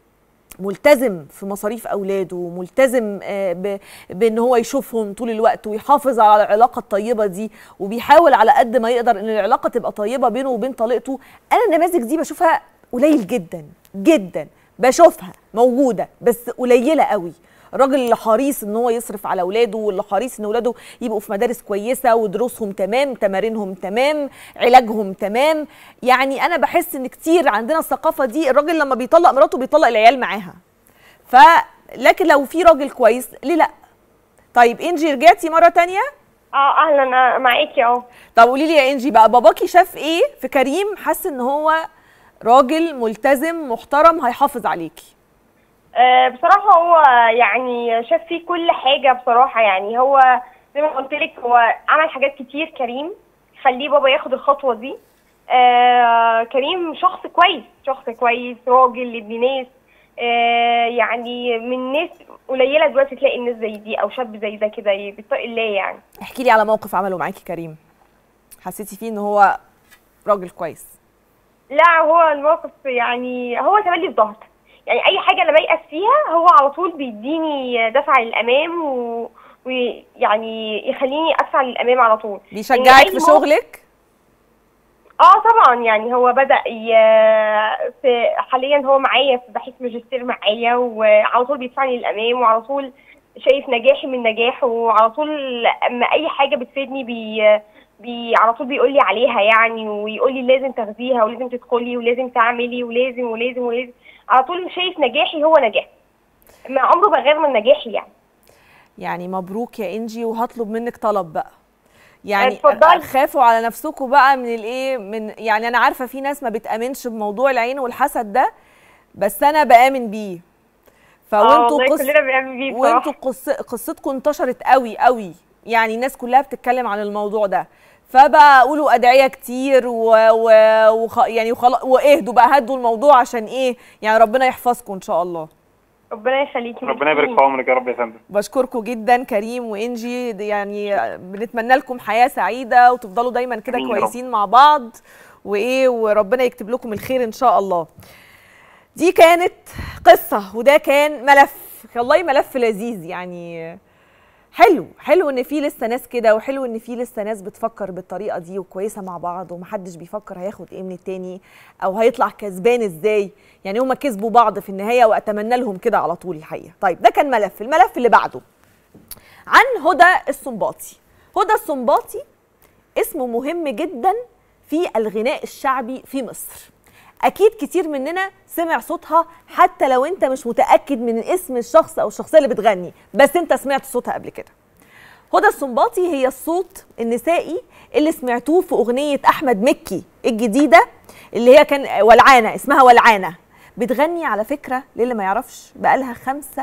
ملتزم في مصاريف اولاده ملتزم آه، ب- بان هو يشوفهم طول الوقت ويحافظ على العلاقه الطيبه دي وبيحاول على قد ما يقدر ان العلاقه تبقى طيبه بينه وبين طليقته انا النماذج دي بشوفها قليل جدا جدا بشوفها موجوده بس قليله قوي الراجل اللي حريص ان هو يصرف على اولاده واللي حريص ان اولاده يبقوا في مدارس كويسه ودروسهم تمام تمارينهم تمام علاجهم تمام يعني انا بحس ان كتير عندنا الثقافه دي الراجل لما بيطلق مراته بيطلق العيال معاها ف لكن لو في راجل كويس ليه لا طيب انجي رجعتي مره تانية اه اهلا آه، معاكي اهو طب قولي لي يا انجي بقى باباكي شاف ايه في كريم حس ان هو راجل ملتزم محترم هيحافظ عليكي آه، بصراحة هو يعني شاف فيه كل حاجة بصراحة يعني هو زي ما قلت لك هو عمل حاجات كتير كريم خليه بابا ياخد الخطوة دي آه كريم شخص كويس شخص كويس راجل ابن ناس آه يعني من ناس قليلة دلوقتي تلاقي الناس زي دي أو شاب زي ده كده بيتقي الله يعني احكي لي على موقف عمله معاكي كريم حسيتي فيه ان هو راجل كويس لا هو الموقف يعني هو تملي في ظهر يعني اي حاجه انا بيأس فيها هو على طول بيديني دفع للامام و... ويعني يخليني ادفع للامام على طول بيشجعك يعني في أي موقف- شغلك اه طبعا يعني هو بدا ي... في حاليا هو معايا في بحث ماجستير معايا وعلى طول بيدفعني للامام وعلى طول شايف نجاحي من نجاحه وعلى طول اما اي حاجه بتفيدني بي بي على طول بيقول لي عليها يعني ويقول لي لازم تاخديها ولازم تدخلي ولازم تعملي ولازم ولازم ولازم على طول شايف نجاحي هو نجاح ما عمره ما غير من نجاحي يعني يعني مبروك يا انجي وهطلب منك طلب بقى يعني اتفضلي. خافوا على نفسكم بقى من الايه من يعني انا عارفه في ناس ما بتامنش بموضوع العين والحسد ده بس انا بامن بيه اه فوانتوا والله قص كلنا بنعمل بيه وانتوا بصراحه قص... قصتكم انتشرت قوي قوي يعني الناس كلها بتتكلم عن الموضوع ده فبقى قولوا ادعيه كتير و... و... وخ... يعني وخلاص واهدوا بقى هدوا الموضوع عشان ايه يعني ربنا يحفظكم ان شاء الله ربنا يخليكي ربنا يبارك في عمرك يا رب يا فندم بشكركم جدا كريم وانجي دي يعني بنتمنى لكم حياه سعيده وتفضلوا دايما كده آمين يا رب. كويسين مع بعض وايه وربنا يكتب لكم الخير ان شاء الله دي كانت قصه وده كان ملف والله ملف لذيذ يعني حلو حلو ان في لسه ناس كده وحلو ان في لسه ناس بتفكر بالطريقه دي وكويسه مع بعض ومحدش بيفكر هياخد ايه من التاني او هيطلع كسبان ازاي يعني هما كسبوا بعض في النهايه واتمنى لهم كده على طول الحقيقه طيب ده كان ملف الملف اللي بعده عن هدى السنباطي هدى السنباطي اسمه مهم جدا في الغناء الشعبي في مصر اكيد كتير مننا سمع صوتها حتى لو انت مش متاكد من اسم الشخص او الشخصيه اللي بتغني بس انت سمعت صوتها قبل كده هدى السنباطي هي الصوت النسائي اللي سمعتوه في اغنيه احمد مكي الجديده اللي هي كان ولعانه اسمها ولعانه بتغني على فكره للي ما يعرفش بقالها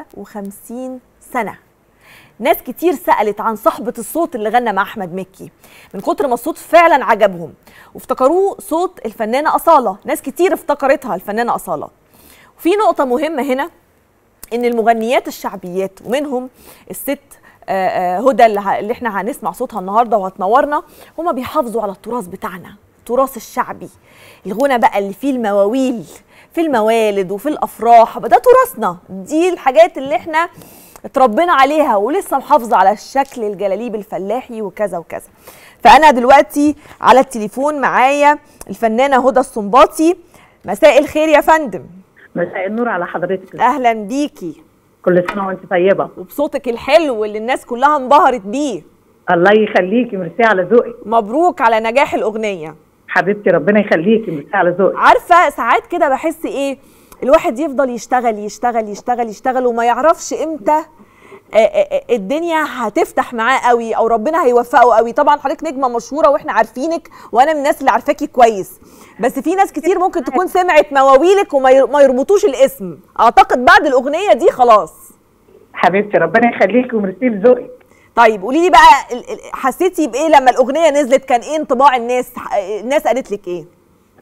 55 سنه ناس كتير سألت عن صاحبة الصوت اللي غنى مع أحمد مكي من كتر ما الصوت فعلا عجبهم وافتكروه صوت الفنانة أصالة ناس كتير افتكرتها الفنانة أصالة وفي نقطة مهمة هنا إن المغنيات الشعبيات ومنهم الست آه، آه، هدى اللي, ه- اللي احنا هنسمع صوتها النهارده وهتنورنا هما بيحافظوا على التراث بتاعنا التراث الشعبي الغنى بقى اللي فيه المواويل في الموالد وفي الافراح ده تراثنا دي الحاجات اللي احنا اتربينا عليها ولسه محافظه على الشكل الجلاليب الفلاحي وكذا وكذا فانا دلوقتي على التليفون معايا الفنانه هدى السنباطي مساء الخير يا فندم مساء النور على حضرتك اهلا بيكي كل سنه وانت طيبه وبصوتك الحلو اللي الناس كلها انبهرت بيه الله يخليكي ميرسي على ذوقك مبروك على نجاح الاغنيه حبيبتي ربنا يخليكي ميرسي على ذوقك عارفه ساعات كده بحس ايه الواحد يفضل يشتغل يشتغل يشتغل يشتغل وما يعرفش امتى آه، آه، آه، الدنيا هتفتح معاه قوي او ربنا هيوفقه قوي طبعا حضرتك نجمه مشهوره واحنا عارفينك وانا من الناس اللي عارفاكي كويس بس في ناس كتير ممكن تكون سمعت مواويلك وما ير- ما يربطوش الاسم اعتقد بعد الاغنيه دي خلاص حبيبتي ربنا يخليكي وميرسي لذوقك طيب قولي لي بقى ال- ال- حسيتي بايه لما الاغنيه نزلت كان ايه انطباع الناس ح- الناس قالت لك ايه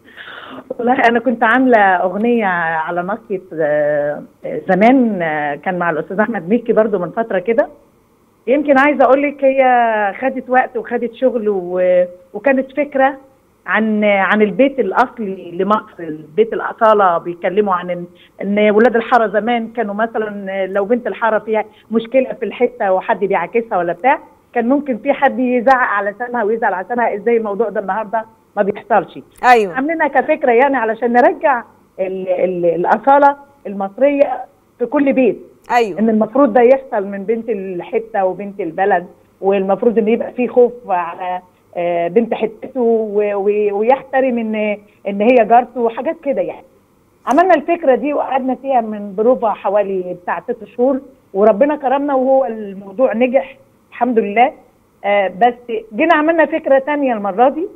والله انا كنت عامله اغنيه على ناصيه آه، زمان آه، كان مع الاستاذ احمد مكي برضو من فتره كده يمكن عايزه اقول لك هي خدت وقت وخدت شغل و- وكانت فكره عن عن البيت الاصلي لمصر البيت الاصاله بيتكلموا عن ان, إن ولاد الحاره زمان كانوا مثلا لو بنت الحاره فيها مشكله في الحته وحد بيعاكسها ولا بتاع كان ممكن في حد يزعق على لسانها ويزعل على لسانها ازاي الموضوع ده النهارده ما بيحصلش ايوه عاملينها كفكره يعني علشان نرجع ال ال الاصاله المصريه في كل بيت ايوه ان المفروض ده يحصل من بنت الحته وبنت البلد والمفروض ان يبقى في خوف على آه، بنت حتته و- و- ويحترم ان ان هي جارته وحاجات كده يعني عملنا الفكره دي وقعدنا فيها من بروفا حوالي بتاع ست شهور وربنا كرمنا وهو الموضوع نجح الحمد لله آه، بس جينا عملنا فكره تانية المره دي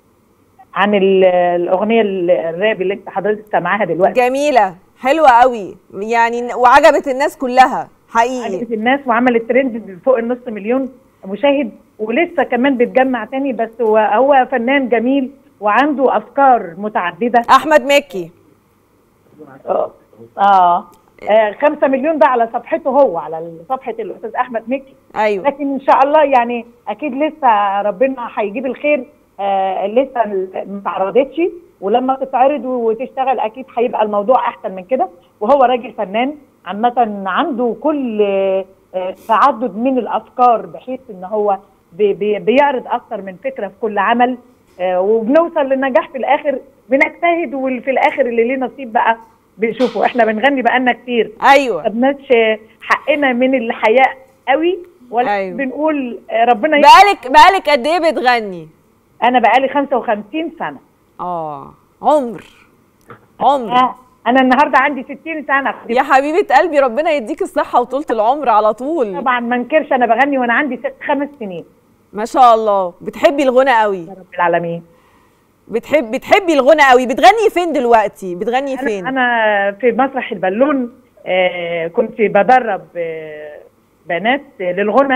عن ال- الاغنيه ال- الراب اللي انت حضرتك سامعاها دلوقتي جميله حلوه قوي يعني وعجبت الناس كلها حقيقي عجبت الناس وعملت ترند فوق النص مليون مشاهد ولسه كمان بتجمع تاني بس هو هو فنان جميل وعنده افكار متعدده احمد مكي اه اه آه، خمسة مليون ده على صفحته هو على صفحة الأستاذ أحمد مكي ايوه لكن إن شاء الله يعني أكيد لسه ربنا هيجيب الخير آه لسه ما اتعرضتش ولما تتعرض وتشتغل أكيد هيبقى الموضوع أحسن من كده وهو راجل فنان عامة عنده كل آه، آه، تعدد من الأفكار بحيث إن هو بي- بي- بيعرض أكتر من فكرة في كل عمل آه، وبنوصل للنجاح في الآخر بنجتهد وفي الآخر اللي ليه نصيب بقى بنشوفه احنا بنغني بقالنا كتير ايوه ما خدناش حقنا من الحياء قوي ولا أيوة. أيوة. بنقول آه، ربنا ي... بقالك بقالك قد ايه بتغني انا بقالي 55 سنه اه عمر عمر آه. انا النهارده عندي 60 سنه يا حبيبه قلبي ربنا يديك الصحه وطولة العمر على طول طبعا ما انكرش انا بغني وانا عندي ست خمس سنين ما شاء الله بتحبي الغنى قوي يا رب العالمين بتحب بتحبي الغنى قوي بتغني فين دلوقتي بتغني فين انا انا في مسرح البالون آه كنت بدرب آه بنات للغنى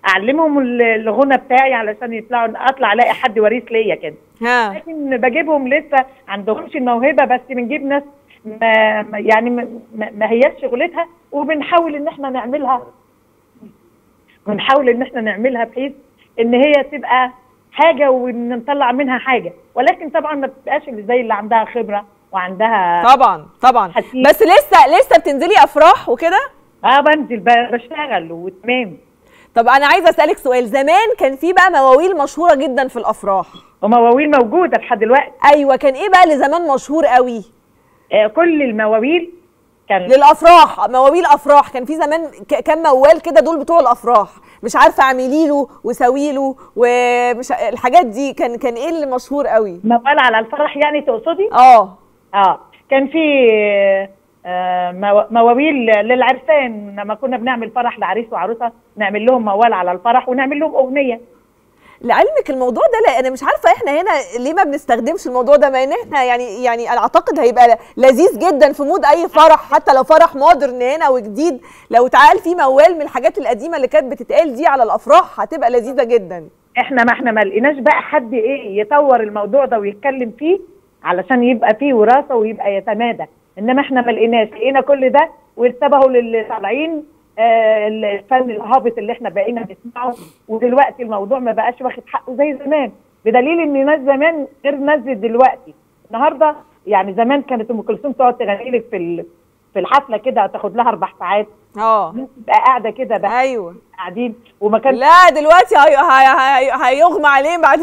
اعلمهم ال- الغنى بتاعي علشان يطلعوا اطلع الاقي حد وريث ليا كده ها لكن بجيبهم لسه عندهمش الموهبه بس بنجيب ناس ما ما- يعني ما, ما ما هياش شغلتها وبنحاول ان احنا نعملها بنحاول ان احنا نعملها بحيث ان هي تبقى حاجه ونطلع منها حاجه ولكن طبعا ما بتبقاش اللي زي اللي عندها خبره وعندها طبعا طبعا حسيت. بس لسه لسه بتنزلي افراح وكده اه بنزل ب- بشتغل وتمام طب انا عايزه اسالك سؤال زمان كان في بقى مواويل مشهوره جدا في الافراح ومواويل موجوده لحد دلوقتي ايوه كان ايه بقى اللي زمان مشهور قوي آه كل المواويل كان للافراح مواويل افراح كان في زمان ك- كام موال كده دول بتوع الافراح مش عارفه اعملي له وسوي له ومش الحاجات دي كان كان ايه اللي مشهور قوي موال على الفرح يعني تقصدي؟ اه اه كان في آه، مو- مواويل للعرسان لما كنا بنعمل فرح لعريس وعروسه نعمل لهم موال على الفرح ونعمل لهم اغنيه لعلمك الموضوع ده لا انا مش عارفه احنا هنا ليه ما بنستخدمش الموضوع ده ما ان احنا يعني يعني انا اعتقد هيبقى لذيذ جدا في مود اي فرح حتى لو فرح مودرن هنا وجديد لو اتعال فيه موال من الحاجات القديمه اللي كانت بتتقال دي على الافراح هتبقى لذيذه جدا احنا ما احنا ما لقيناش بقى حد ايه يطور الموضوع ده ويتكلم فيه علشان يبقى فيه وراثه ويبقى يتمادى انما احنا ما لقيناش لقينا كل ده وانتبهوا للي طالعين آه، الفن الهابط اللي احنا بقينا نسمعه ودلوقتي الموضوع ما بقاش واخد حقه زي زمان بدليل ان ناس زمان غير ناس دلوقتي النهارده يعني زمان كانت ام كلثوم تقعد تغني لك في ال- في الحفله كده تاخد لها اربع ساعات اه تبقى قاعده كده بقى ايوه قاعدين وما كان لا دلوقتي هي هي هي هيغمى عليه بعد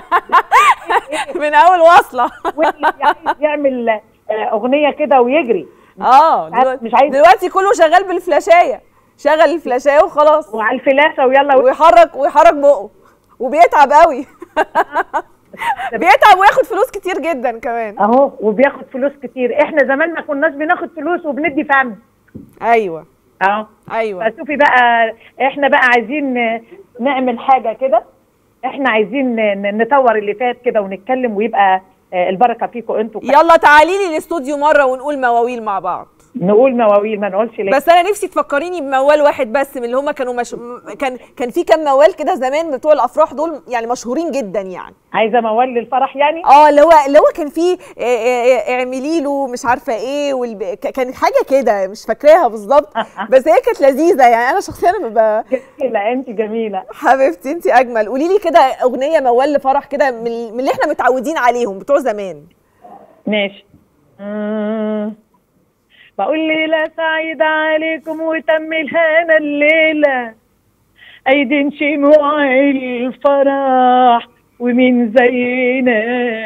من اول وصله واللي عايز يعمل آه، اغنيه كده ويجري اه مش عايز- دلوقتي, مش عايز- دلوقتي كله شغال بالفلاشايه شغل الفلاشايه وخلاص وعلى الفلاشه ويلا و... ويحرك ويحرك بقه وبيتعب قوي بيتعب وياخد فلوس كتير جدا كمان اهو وبياخد فلوس كتير احنا زمان ما كناش بناخد فلوس وبندي فن ايوه اهو ايوه فشوفي بقى احنا بقى عايزين نعمل حاجه كده احنا عايزين ن- نطور اللي فات كده ونتكلم ويبقى آه، البركه فيكم انتوا يلا تعالي لي الاستوديو مره ونقول مواويل مع بعض نقول مواويل ما نقولش ليه بس انا نفسي تفكريني بموال واحد بس من اللي هم كانوا مش... كان كان في كام موال كده زمان بتوع الافراح دول يعني مشهورين جدا يعني عايزه موال للفرح يعني اه اللي هو اللي هو كان فيه آه، آه، آه، اعملي له مش عارفه ايه والب... ك- كانت حاجه كده مش فاكراها بالظبط بس هي كانت لذيذه يعني انا شخصيا ببقى جميله انت جميله حبيبتي انت اجمل قولي لي كده اغنيه موال لفرح كده من من اللي احنا متعودين عليهم بتوع زمان ماشي مم. بقول ليلة سعيدة عليكم وتم الهنا الليلة أيدين شموع الفرح ومين زينا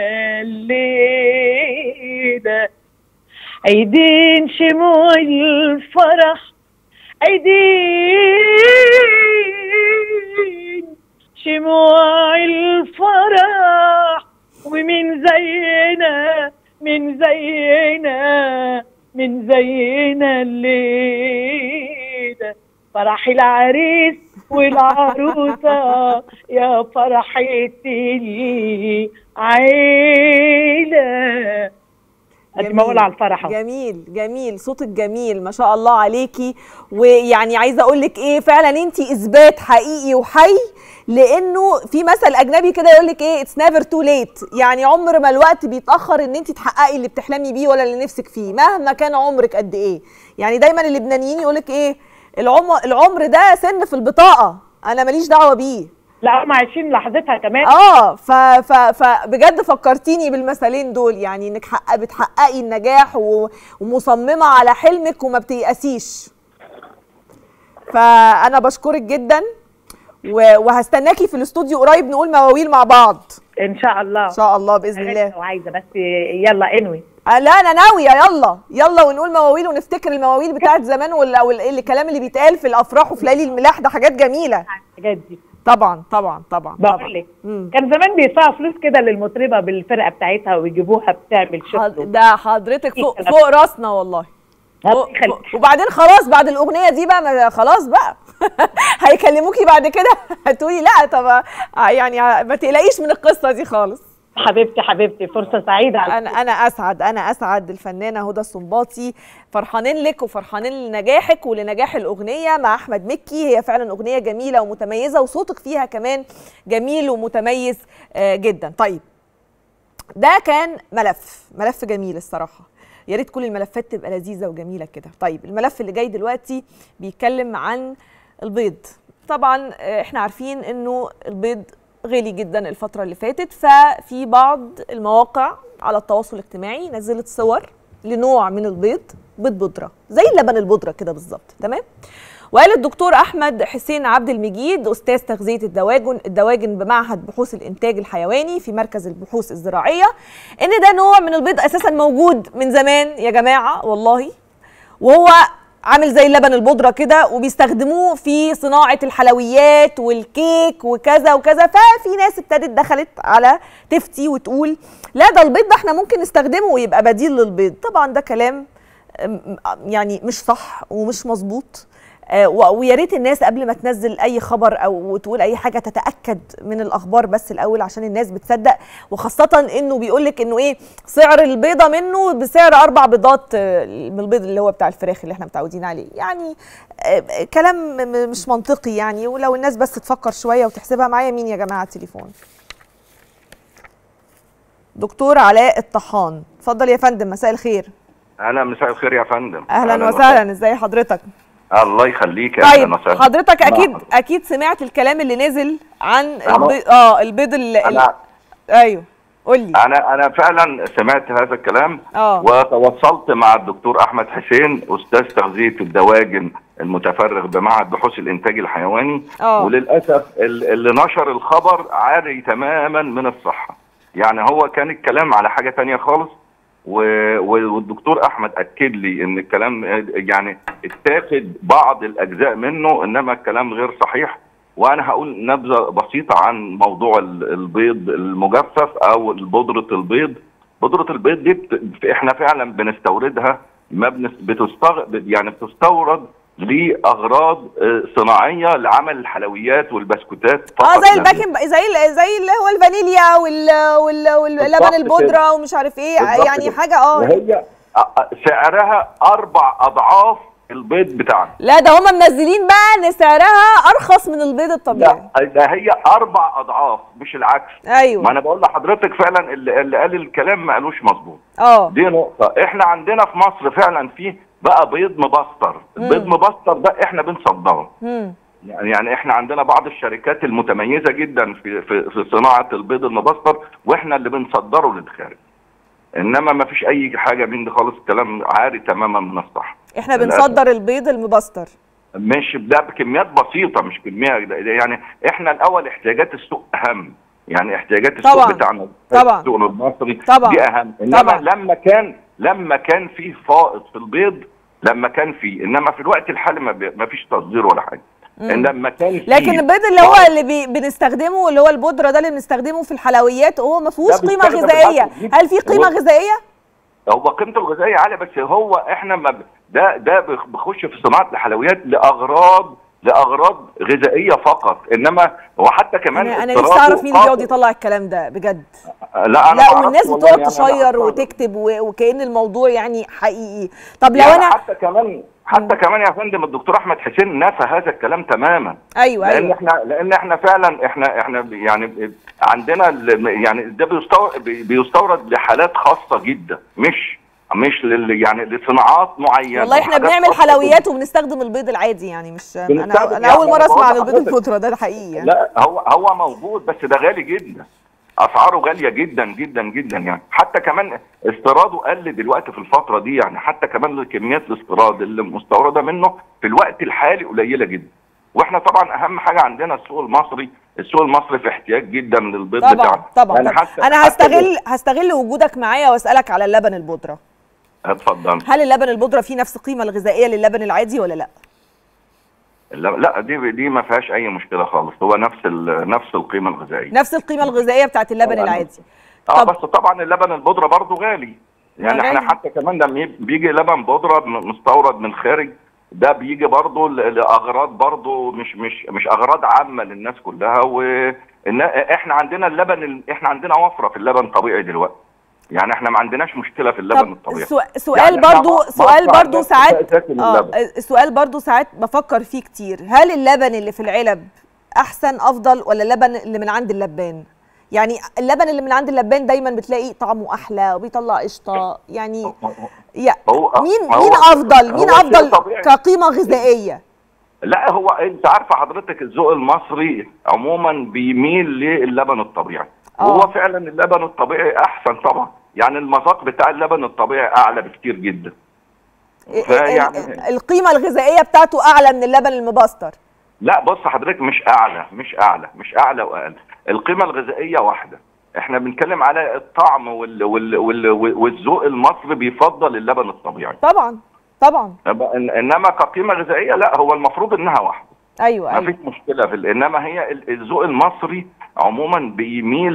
الليلة أيدين شموع الفرح أيدين شموع الفرح ومن زينا من زينا من زينا الليلة فرح العريس والعروسة يا فرحتي العيلة قد ما اقول على الفرح أهو. جميل جميل صوتك جميل ما شاء الله عليكي ويعني عايزه اقول لك ايه فعلا انت اثبات حقيقي وحي لانه في مثل اجنبي كده يقول لك ايه اتس نيفر تو ليت يعني عمر ما الوقت بيتاخر ان انت تحققي اللي بتحلمي بيه ولا اللي نفسك فيه مهما كان عمرك قد ايه يعني دايما اللبنانيين يقول لك ايه العمر العمر ده سن في البطاقه انا ماليش دعوه بيه لا هم عايشين لحظتها كمان اه ف ف فبجد فكرتيني بالمثلين دول يعني انك حق بتحققي النجاح و- ومصممه على حلمك وما بتيأسيش فانا بشكرك جدا و- وهستناكي في الاستوديو قريب نقول مواويل مع بعض ان شاء الله ان شاء الله باذن الله لو عايزه بس يلا انوي آه، لا انا ناويه يلا يلا ونقول مواويل ونفتكر المواويل بتاعت زمان وال- وال- الكلام اللي بيتقال في الافراح وفي ليالي الملاح ده حاجات جميله الحاجات دي طبعا طبعا طبعا بقول طبعا لك مم. كان زمان بيدفعوا فلوس كده للمطربه بالفرقه بتاعتها ويجيبوها بتعمل حض- شغل ده حضرتك فوق فوق راسنا والله ربنا فوق- يخليك. فوق- وبعدين خلاص بعد الاغنيه دي بقى ما خلاص بقى هيكلموكي بعد كده هتقولي لا طب آه، يعني ما تقلقيش من القصه دي خالص حبيبتي حبيبتي فرصه سعيده على انا انا اسعد انا اسعد الفنانه هدى السنباطي فرحانين لك وفرحانين لنجاحك ولنجاح الاغنيه مع احمد مكي هي فعلا اغنيه جميله ومتميزه وصوتك فيها كمان جميل ومتميز آه، جدا طيب ده كان ملف ملف جميل الصراحه يا ريت كل الملفات تبقى لذيذه وجميله كده طيب الملف اللي جاي دلوقتي بيتكلم عن البيض طبعا آه، احنا عارفين انه البيض غالي جدا الفتره اللي فاتت ففي بعض المواقع على التواصل الاجتماعي نزلت صور لنوع من البيض بيض بودره زي اللبن البودره كده بالظبط تمام وقال الدكتور احمد حسين عبد المجيد استاذ تغذيه الدواجن الدواجن بمعهد بحوث الانتاج الحيواني في مركز البحوث الزراعيه ان ده نوع من البيض اساسا موجود من زمان يا جماعه والله وهو عامل زي اللبن البودره كده وبيستخدموه في صناعه الحلويات والكيك وكذا وكذا ففي ناس ابتدت دخلت على تفتي وتقول لا ده البيض ده احنا ممكن نستخدمه ويبقى بديل للبيض طبعا ده كلام أم، يعني مش صح ومش مظبوط آه، و- ويا ريت الناس قبل ما تنزل اي خبر او تقول اي حاجه تتاكد من الاخبار بس الاول عشان الناس بتصدق وخاصه انه بيقول لك انه ايه سعر البيضه منه بسعر اربع بيضات آه، من البيض اللي هو بتاع الفراخ اللي احنا متعودين عليه يعني آه، كلام م- م- مش منطقي يعني ولو الناس بس تفكر شويه وتحسبها معايا مين يا جماعه على التليفون دكتور علاء الطحان اتفضل يا فندم مساء الخير اهلا مساء الخير يا فندم اهلا وسهلا ازي حضرتك الله يخليك يا طيب أهلاً وسهلاً. حضرتك اكيد مرحبا. اكيد سمعت الكلام اللي نزل عن أهو. البيض اه البيض اللي انا ايوه قول لي انا انا فعلا سمعت هذا الكلام اه وتواصلت مع الدكتور احمد حسين استاذ تغذيه الدواجن المتفرغ بمعهد بحوث الانتاج الحيواني اه وللاسف ال- اللي نشر الخبر عاري تماما من الصحه يعني هو كان الكلام على حاجه تانية خالص و- و- والدكتور احمد اكد لي ان الكلام يعني اتاخد بعض الاجزاء منه انما الكلام غير صحيح وانا هقول نبذه بسيطه عن موضوع ال- البيض المجفف او بودره البيض بودره البيض دي بت- احنا فعلا بنستوردها ما بنس بتستغ... يعني بتستورد لاغراض آه، صناعيه لعمل الحلويات والبسكوتات اه فقط زي يعني. الباكن زي ال- زي اللي هو الفانيليا وال وال واللبن بالظبط البودره كده. ومش عارف ايه بالظبط يعني كده. حاجه اه وهي آه، آه، سعرها اربع اضعاف البيض بتاعنا لا ده هم منزلين بقى ان سعرها ارخص من البيض الطبيعي لا ده هي اربع اضعاف مش العكس ما ايوه انا بقول لحضرتك فعلا اللي, اللي قال الكلام ما قالوش مظبوط اه دي نقطه احنا عندنا في مصر فعلا في بقى بيض مبستر البيض مبستر ده احنا بنصدره مم. يعني يعني احنا عندنا بعض الشركات المتميزه جدا في في, في صناعه البيض المبستر واحنا اللي بنصدره للخارج انما ما فيش اي حاجه من دي خالص الكلام عاري تماما من الصح احنا للأسف. بنصدر البيض المبستر مش ده بكميات بسيطه مش كميه يعني احنا الاول احتياجات السوق اهم يعني احتياجات السوق طبعاً. بتاعنا طبعاً. السوق المصري طبعاً. دي اهم انما طبعاً. لما كان لما كان في فائض في البيض لما كان فيه انما في الوقت الحالي ما, بي... ما فيش تصدير ولا حاجه ان لما كان فيه لكن البيض اللي هو فائض- اللي بي بنستخدمه اللي هو البودره ده اللي بنستخدمه في الحلويات هو ما فيهوش ده قيمه بيستخدم غذائيه بالعكس. هل في قيمه هو- غذائيه هو قيمته الغذائيه عاليه بس هو احنا ما ب... ده ده بخ- بخش في صناعه الحلويات لاغراض لاغراض غذائيه فقط انما هو حتى كمان انا انا نفسي اضطرابه اعرف مين اللي بيقعد قاطع. يطلع الكلام ده بجد لا انا لا ما والناس أعرفش بتقعد والله يعني أنا تشير أصلاً. وتكتب و- وكأن الموضوع يعني حقيقي طب لو يعني انا حتى كمان حتى كمان يا فندم الدكتور احمد حسين نفى هذا الكلام تماما ايوه لان ايوه احنا لان احنا فعلا احنا احنا يعني عندنا ال- يعني ده بيستورد بيستورد لحالات خاصه جدا مش مش لل يعني لصناعات معينه والله احنا وحاجات بنعمل خاصة حلويات وبنستخدم البيض العادي يعني مش انا بنستخدم انا يعني اول مره أنا اسمع عن بقول البيض لحضرتك- الفطره ده حقيقي يعني لا هو هو موجود بس ده غالي جدا اسعاره غاليه جدا جدا جدا يعني حتى كمان استيراده قل دلوقتي في الفتره دي يعني حتى كمان كميات الاستيراد اللي مستورده منه في الوقت الحالي قليله جدا واحنا طبعا اهم حاجه عندنا السوق المصري السوق المصري في احتياج جدا للبيض طبعا بتاعنا طبعا, يعني طبعا. حتى انا حتى هستغل هستغل وجودك معايا واسالك على اللبن البودره اتفضل هل اللبن البودره فيه نفس القيمه الغذائيه للبن العادي ولا لا لا, لا دي دي ما فيهاش اي مشكله خالص هو نفس ال- نفس القيمه الغذائيه نفس القيمه الغذائيه بتاعت اللبن طبعاً. العادي اه طب- بس طبعا اللبن البودره برضه غالي يعني غالي. احنا حتى كمان لما يب- بيجي لبن بودره م- مستورد من خارج ده بيجي برضه ل- لاغراض برضه مش مش مش اغراض عامه للناس كلها وإن احنا عندنا اللبن ال- احنا عندنا وفره في اللبن طبيعي دلوقتي يعني احنا ما عندناش مشكله في اللبن طب الطبيعي سو- سؤال يعني إحنا برضو مصر سؤال عندنا برضو ساعات اكتفاء ذاتي اه للبن. السؤال برضو ساعات بفكر فيه كتير هل اللبن اللي في العلب احسن افضل ولا اللبن اللي من عند اللبان يعني اللبن اللي من عند اللبان دايما بتلاقي طعمه احلى وبيطلع قشطه يعني يا هو- مين هو- مين افضل مين هو شيء افضل طبيعي. كقيمه غذائيه لا هو انت عارفه حضرتك الذوق المصري عموما بيميل للبن الطبيعي آه. وهو فعلا اللبن الطبيعي احسن طبعا يعني المذاق بتاع اللبن الطبيعي اعلى بكتير جدا فيعني- ال- ال- القيمه الغذائيه بتاعته اعلى من اللبن المبستر لا بص حضرتك مش اعلى مش اعلى مش اعلى واقل القيمه الغذائيه واحده احنا بنتكلم على الطعم وال وال وال والذوق المصري بيفضل اللبن الطبيعي طبعا طبعا إن- انما كقيمه غذائيه لا هو المفروض انها واحده ايوه ما ايوه فيش مشكله في ال- انما هي ال- الذوق المصري عموما بيميل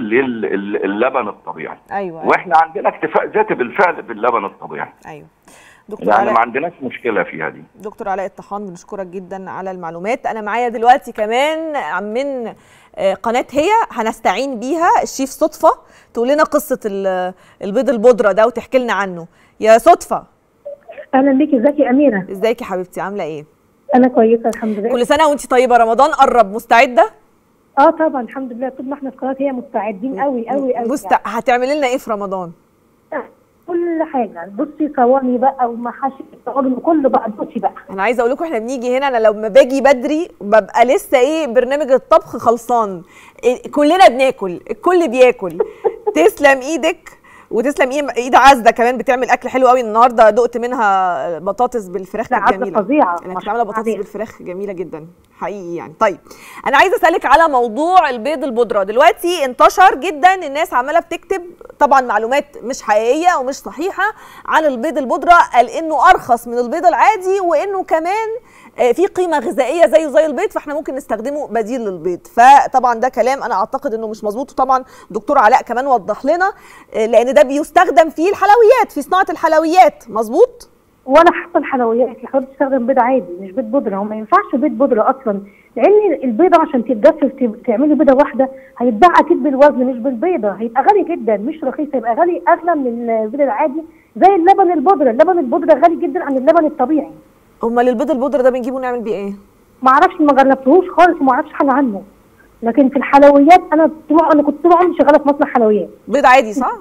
للبن الطبيعي ايوه ايوه, واحنا عندنا اكتفاء ذاتي بالفعل في اللبن الطبيعي أيوة. دكتور يعني علاء ما عندناش مشكله فيها دي دكتور علاء الطحان بنشكرك جدا على المعلومات انا معايا دلوقتي كمان من آه، قناه هي هنستعين بيها الشيف صدفه تقول لنا قصه ال- البيض البودره ده وتحكي لنا عنه يا صدفه اهلا بيكي ازيك يا اميره ازيك يا حبيبتي عامله ايه انا كويسه الحمد لله كل سنه وانت طيبه رمضان قرب مستعده اه طبعا الحمد لله طول ما احنا في قناه هي مستعدين قوي قوي قوي مست... هتعملي لنا ايه في رمضان يعني. كل حاجه بصي صواني بقى ومحاشي الطواجن وكله بقى بصي بقى انا عايزه اقول لكم احنا بنيجي هنا انا لما باجي بدري ببقى لسه ايه برنامج الطبخ خلصان إيه كلنا بناكل الكل بياكل تسلم ايدك وتسلم إيه- ايد عزه كمان بتعمل اكل حلو قوي النهارده دقت منها بطاطس بالفراخ لا كانت عزة جميله فظيعة، انا ما كنت شاء عامله الله بطاطس عليها. بالفراخ جميله جدا حقيقي يعني طيب انا عايزه اسالك على موضوع البيض البودره دلوقتي انتشر جدا الناس عماله بتكتب طبعا معلومات مش حقيقيه ومش صحيحه عن البيض البودره قال انه ارخص من البيض العادي وانه كمان آه، في قيمه غذائيه زيه زي البيض فاحنا ممكن نستخدمه بديل للبيض فطبعا ده كلام انا اعتقد انه مش مظبوط وطبعا دكتور علاء كمان وضح لنا آه، لان ده بيستخدم في الحلويات في صناعه الحلويات مظبوط ولا حتى الحلويات الحلويات بتستخدم بيض عادي مش بيض بودره هو ما ينفعش بيض بودره اصلا لان البيضه عشان تتجفف ت- تعملي بيضه واحده هيتباع اكيد بالوزن مش بالبيضه هيبقى غالي جدا مش رخيص هيبقى غالي اغلى من البيض العادي زي اللبن البودره اللبن البودره غالي جدا عن اللبن الطبيعي امال البيض البودره ده بنجيبه نعمل بيه ايه ما اعرفش ما جربتهوش خالص وما اعرفش حاجه عنه لكن في الحلويات انا طول انا كنت طول عمري شغاله في مصنع حلويات بيض عادي صح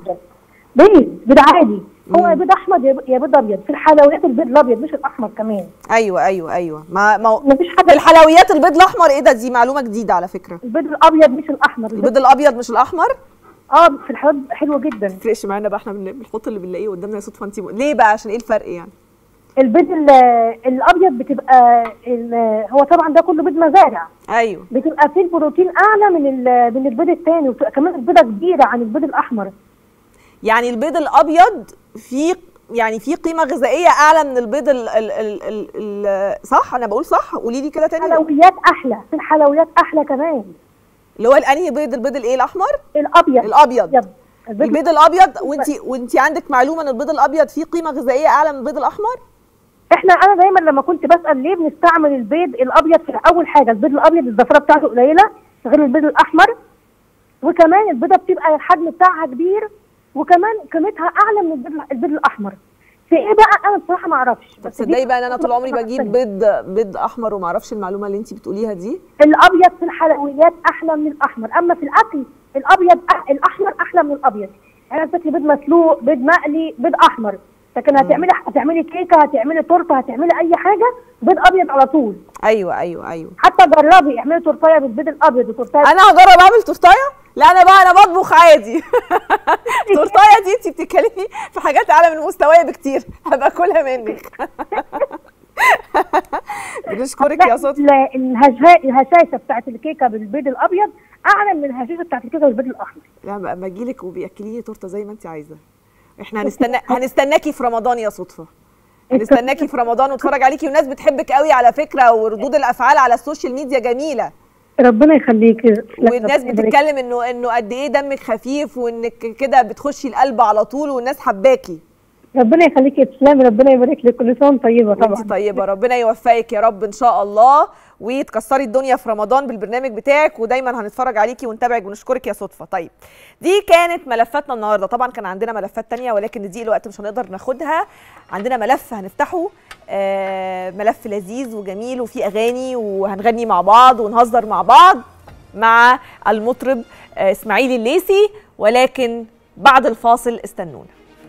بيض بيض عادي هو بيض احمر يا يا بيض ابيض في الحلويات البيض الابيض مش الاحمر كمان ايوه ايوه ايوه ما ما مفيش في حاجه الحلويات البيض الاحمر ايه ده دي معلومه جديده على فكره البيض الابيض مش الاحمر البيض الابيض مش الاحمر اه في الحلويات حلوه جدا ما تفرقش معانا بقى احنا بن- بنحط اللي بنلاقيه قدامنا يا صدفه انت ليه بقى عشان ايه الفرق يعني البيض ال- الابيض بتبقى ال- هو طبعا ده كله بيض مزارع ايوه بتبقى فيه البروتين اعلى من ال- من البيض الثاني وبتبقى كمان البيضه كبيره عن البيض الاحمر يعني البيض الابيض فيه يعني فيه قيمه غذائيه اعلى من البيض ال ال ال ال ال صح انا بقول صح قولي لي كده تاني الحلويات احلى في الحلويات احلى كمان اللي هو الانهي بيض البيض الايه الاحمر الابيض الابيض الابيض البيض البيض الابيض وانت وانت عندك معلومه ان البيض الابيض فيه قيمه غذائيه اعلى من البيض الاحمر احنا انا دايما لما كنت بسال ليه بنستعمل البيض الابيض في اول حاجه البيض الابيض الزفره بتاعته قليله غير البيض الاحمر وكمان البيضه بتبقى الحجم بتاعها كبير وكمان قيمتها اعلى من البيض البيض الاحمر في ايه بقى انا بصراحه ما اعرفش طب تصدقي بقى ان انا طول عمري بجيب بيض بيض احمر وما اعرفش المعلومه اللي انت بتقوليها دي الابيض في الحلويات احلى من الاحمر اما في الاكل الابيض أح- الاحمر احلى من الابيض يعني هتاكلي بيض مسلوق بيض مقلي بيض احمر لكن هتعملي هتعملي كيكه هتعملي تورته هتعملي اي حاجه بيض ابيض على طول ايوه ايوه ايوه حتى جربي اعملي تورتايه بالبيض الابيض وتورتايه انا هجرب اعمل تورتايه لا انا بقى انا بطبخ عادي تورتايه دي انت بتتكلمي في حاجات اعلى من مستواي بكتير هبقى اكلها منك بنشكرك يا صدفه لا، الهشا- الهشاشه بتاعت الكيكه بالبيض الابيض اعلى من الهشاشه بتاعت الكيكه بالبيض الاحمر لا بقى ما اجيلك وبياكليني تورته زي ما انت عايزه احنا هنستنى هنستناكي في رمضان يا صدفه هنستناكي في رمضان ونتفرج عليكي والناس بتحبك قوي على فكره وردود الافعال على السوشيال ميديا جميله ربنا يخليكي والناس بتتكلم انه انه قد ايه دمك خفيف وانك كده بتخشي القلب على طول والناس حباكي ربنا يخليكي تسلمي ربنا يبارك لك كل سنه وانت طيبه طبعا وانت طيبه ربنا يوفقك يا رب ان شاء الله وتكسري الدنيا في رمضان بالبرنامج بتاعك ودايما هنتفرج عليكي ونتابعك ونشكرك يا صدفه طيب دي كانت ملفاتنا النهارده طبعا كان عندنا ملفات تانية ولكن دي الوقت مش هنقدر ناخدها عندنا ملف هنفتحه آه ملف لذيذ وجميل وفيه اغاني وهنغني مع بعض ونهزر مع بعض مع المطرب آه اسماعيل الليسي ولكن بعد الفاصل استنونا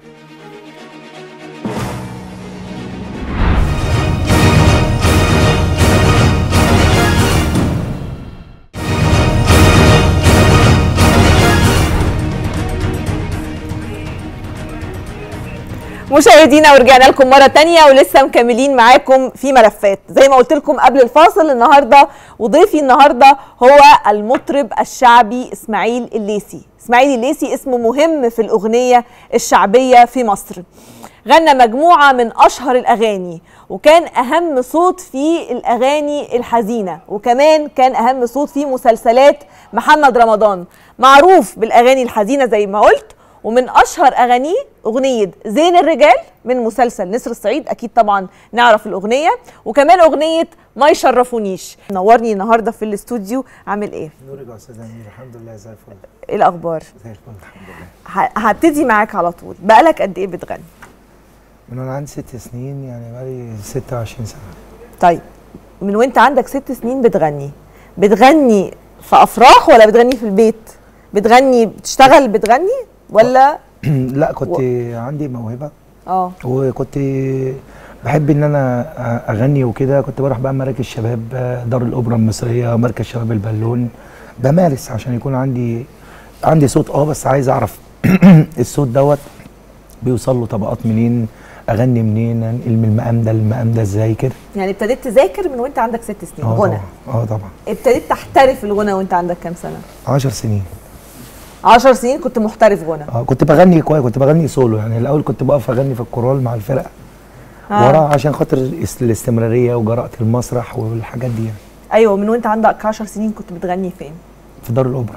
مشاهدينا ورجعنا لكم مره تانية ولسه مكملين معاكم في ملفات زي ما قلت لكم قبل الفاصل النهارده وضيفي النهارده هو المطرب الشعبي اسماعيل الليسي اسماعيل الليسي اسمه مهم في الاغنيه الشعبيه في مصر غنى مجموعه من اشهر الاغاني وكان اهم صوت في الاغاني الحزينه وكمان كان اهم صوت في مسلسلات محمد رمضان معروف بالاغاني الحزينه زي ما قلت ومن اشهر اغانيه اغنيه زين الرجال من مسلسل نسر الصعيد اكيد طبعا نعرف الاغنيه وكمان اغنيه ما يشرفونيش نورني النهارده في الاستوديو عامل ايه نورك يا استاذ امير الحمد لله زي الفل ايه الاخبار زي الفل الحمد لله ه- هبتدي معاك على طول بقالك قد ايه بتغني من وانا عندي ست سنين يعني بقالي 26 سنه طيب من وانت عندك ست سنين بتغني بتغني في افراح ولا بتغني في البيت بتغني بتشتغل بتغني ولا لا كنت عندي موهبه اه وكنت بحب ان انا اغني وكده كنت بروح بقى مراكز شباب دار الاوبرا المصريه مركز شباب البالون بمارس عشان يكون عندي عندي صوت اه بس عايز اعرف الصوت دوت بيوصل له طبقات منين اغني منين انقل من المقام ده للمقام ده ازاي كده يعني ابتديت تذاكر من وانت عندك ست سنين اه غنى طبعا اه طبعا ابتديت تحترف الغنى وانت عندك كام سنه 10 سنين عشر سنين كنت محترف غنى اه كنت بغني كويس كنت بغني سولو يعني الاول كنت بقف اغني في الكورال مع الفرقه آه. وراه عشان خاطر الاس- الاستمراريه وجراءه المسرح والحاجات دي يعني ايوه من وانت عندك 10 سنين كنت بتغني فين في دار الاوبرا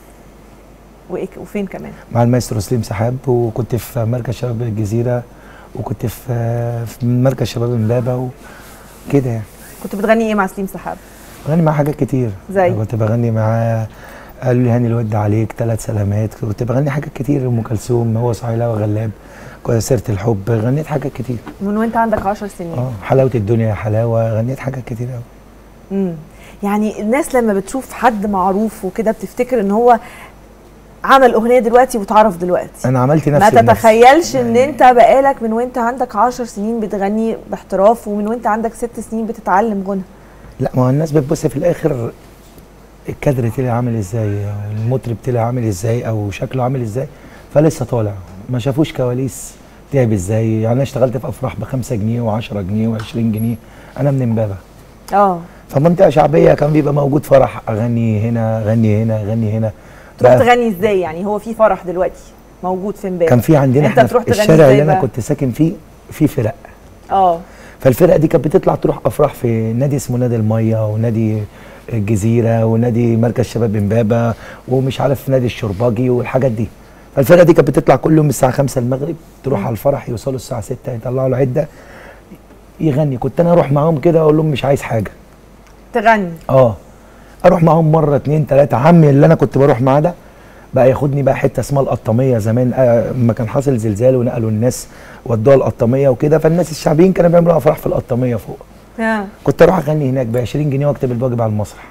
وإيه وفين كمان مع المايسترو سليم سحاب وكنت في مركز شباب الجزيره وكنت في في مركز شباب امبابه وكده يعني كنت بتغني ايه مع سليم سحاب بغني معاه حاجات كتير زي؟ كنت بغني معاه قالوا لي هاني الود عليك ثلاث سلامات كنت بغني حاجات كتير ام كلثوم هو صهيله وغلاب سيره الحب غنيت حاجات كتير من وانت عندك 10 سنين اه حلاوه الدنيا يا حلاوه غنيت حاجات كتير قوي امم يعني الناس لما بتشوف حد معروف وكده بتفتكر ان هو عمل اغنيه دلوقتي واتعرف دلوقتي انا عملت ما نفسي بنفسي. تتخيلش ان انت بقالك من وانت عندك 10 سنين بتغني باحتراف ومن وانت عندك ست سنين بتتعلم غنى لا ما هو الناس بتبص في الاخر الكادر طلع عامل ازاي او المطرب طلع عامل ازاي او شكله عامل ازاي فلسه طالع ما شافوش كواليس تعب ازاي يعني انا اشتغلت في افراح ب 5 جنيه و10 جنيه و20 جنيه انا من امبابه اه فمنطقه شعبيه كان بيبقى موجود فرح اغني هنا اغني هنا اغني هنا تروح بقى تغني ازاي يعني هو في فرح دلوقتي موجود في امبارح كان في عندنا انت احنا بتروح في تغني الشارع ازاي اللي انا بقى؟ كنت ساكن فيه في فرق اه فالفرقه دي كانت بتطلع تروح افراح في نادي اسمه نادي الميه ونادي الجزيره ونادي مركز شباب امبابه ومش عارف نادي الشرباجي والحاجات دي فالفرقه دي كانت بتطلع كل يوم الساعه 5 المغرب تروح على الفرح يوصلوا الساعه 6 يطلعوا له عده يغني كنت انا اروح معاهم كده اقول لهم مش عايز حاجه تغني اه اروح معاهم مره اتنين تلاته عمي اللي انا كنت بروح معاه ده بقى ياخدني بقى حته اسمها القطاميه زمان آه، لما كان حاصل زلزال ونقلوا الناس ودوها القطاميه وكده فالناس الشعبيين كانوا بيعملوا افراح في القطاميه فوق ها كنت اروح اغني هناك ب 20 جنيه واكتب الواجب على المسرح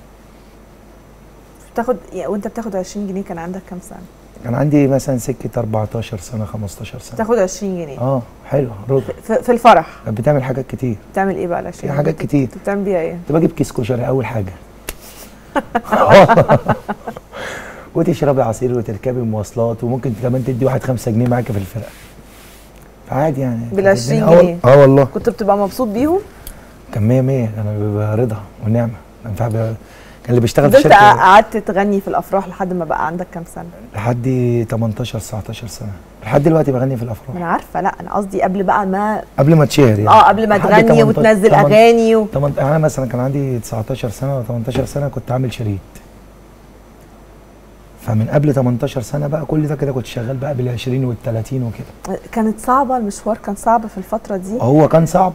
بتاخد يعني وانت بتاخد 20 جنيه كان عندك كام سنه كان عندي مثلا سكه 14 سنه 15 سنه تاخد 20 جنيه اه حلو رضا في, في الفرح كانت بتعمل حاجات كتير بتعمل ايه بقى ال 20 في حاجات جنيه؟ كتير. كنت بتعمل بيها ايه كنت بجيب كيس كشري اول حاجه وتشربي عصير وتركبي مواصلات وممكن كمان تدي واحد خمسة جنيه معاك في الفرقه فعادي يعني بال 20 اه وال- جنيه. اه والله كنت بتبقى مبسوط بيهم كان 100 100 كان بيبقى رضا ونعمه كان في- كان اللي بيشتغل في فضلت شركه قعدت تغني في الافراح لحد ما بقى عندك كام سنه لحد 18 19 سنه لحد دلوقتي بغني في ما الافراح انا عارفه لا انا قصدي قبل بقى ما قبل ما اتشهر يعني اه قبل ما لحد تغني 18 وتنزل 18 اغاني و... تمن- انا مثلا كان عندي 19 سنه و 18 سنه كنت عامل شريط فمن قبل 18 سنه بقى كل ده كده كنت شغال بقى بال 20 وال 30 وكده كانت صعبه المشوار كان صعب في الفتره دي هو كان صعب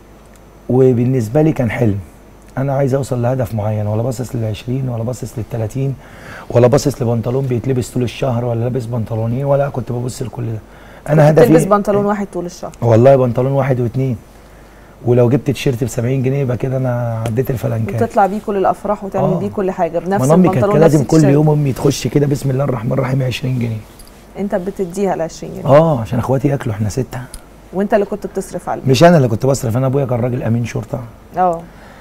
وبالنسبه لي كان حلم انا عايز اوصل لهدف معين ولا باصص لل 20 ولا باصص لل 30 ولا باصص لبنطلون بيتلبس طول الشهر ولا لابس بنطلونين ولا كنت ببص لكل ده انا كنت هدفي تلبس بنطلون واحد طول الشهر والله بنطلون واحد واثنين ولو جبت تيشيرت ب 70 جنيه يبقى كده انا عديت الفلنكات وتطلع بيه كل الافراح وتعمل آه. بيه كل حاجه بنفس ما امي كانت البنطلون لازم نفس كل التيشيرت. يوم امي تخش كده بسم الله الرحمن الرحيم 20 جنيه انت بتديها ال 20 جنيه اه عشان اخواتي ياكلوا احنا سته وانت اللي كنت بتصرف على البيت مش انا اللي كنت بصرف انا ابويا كان راجل امين شرطه اه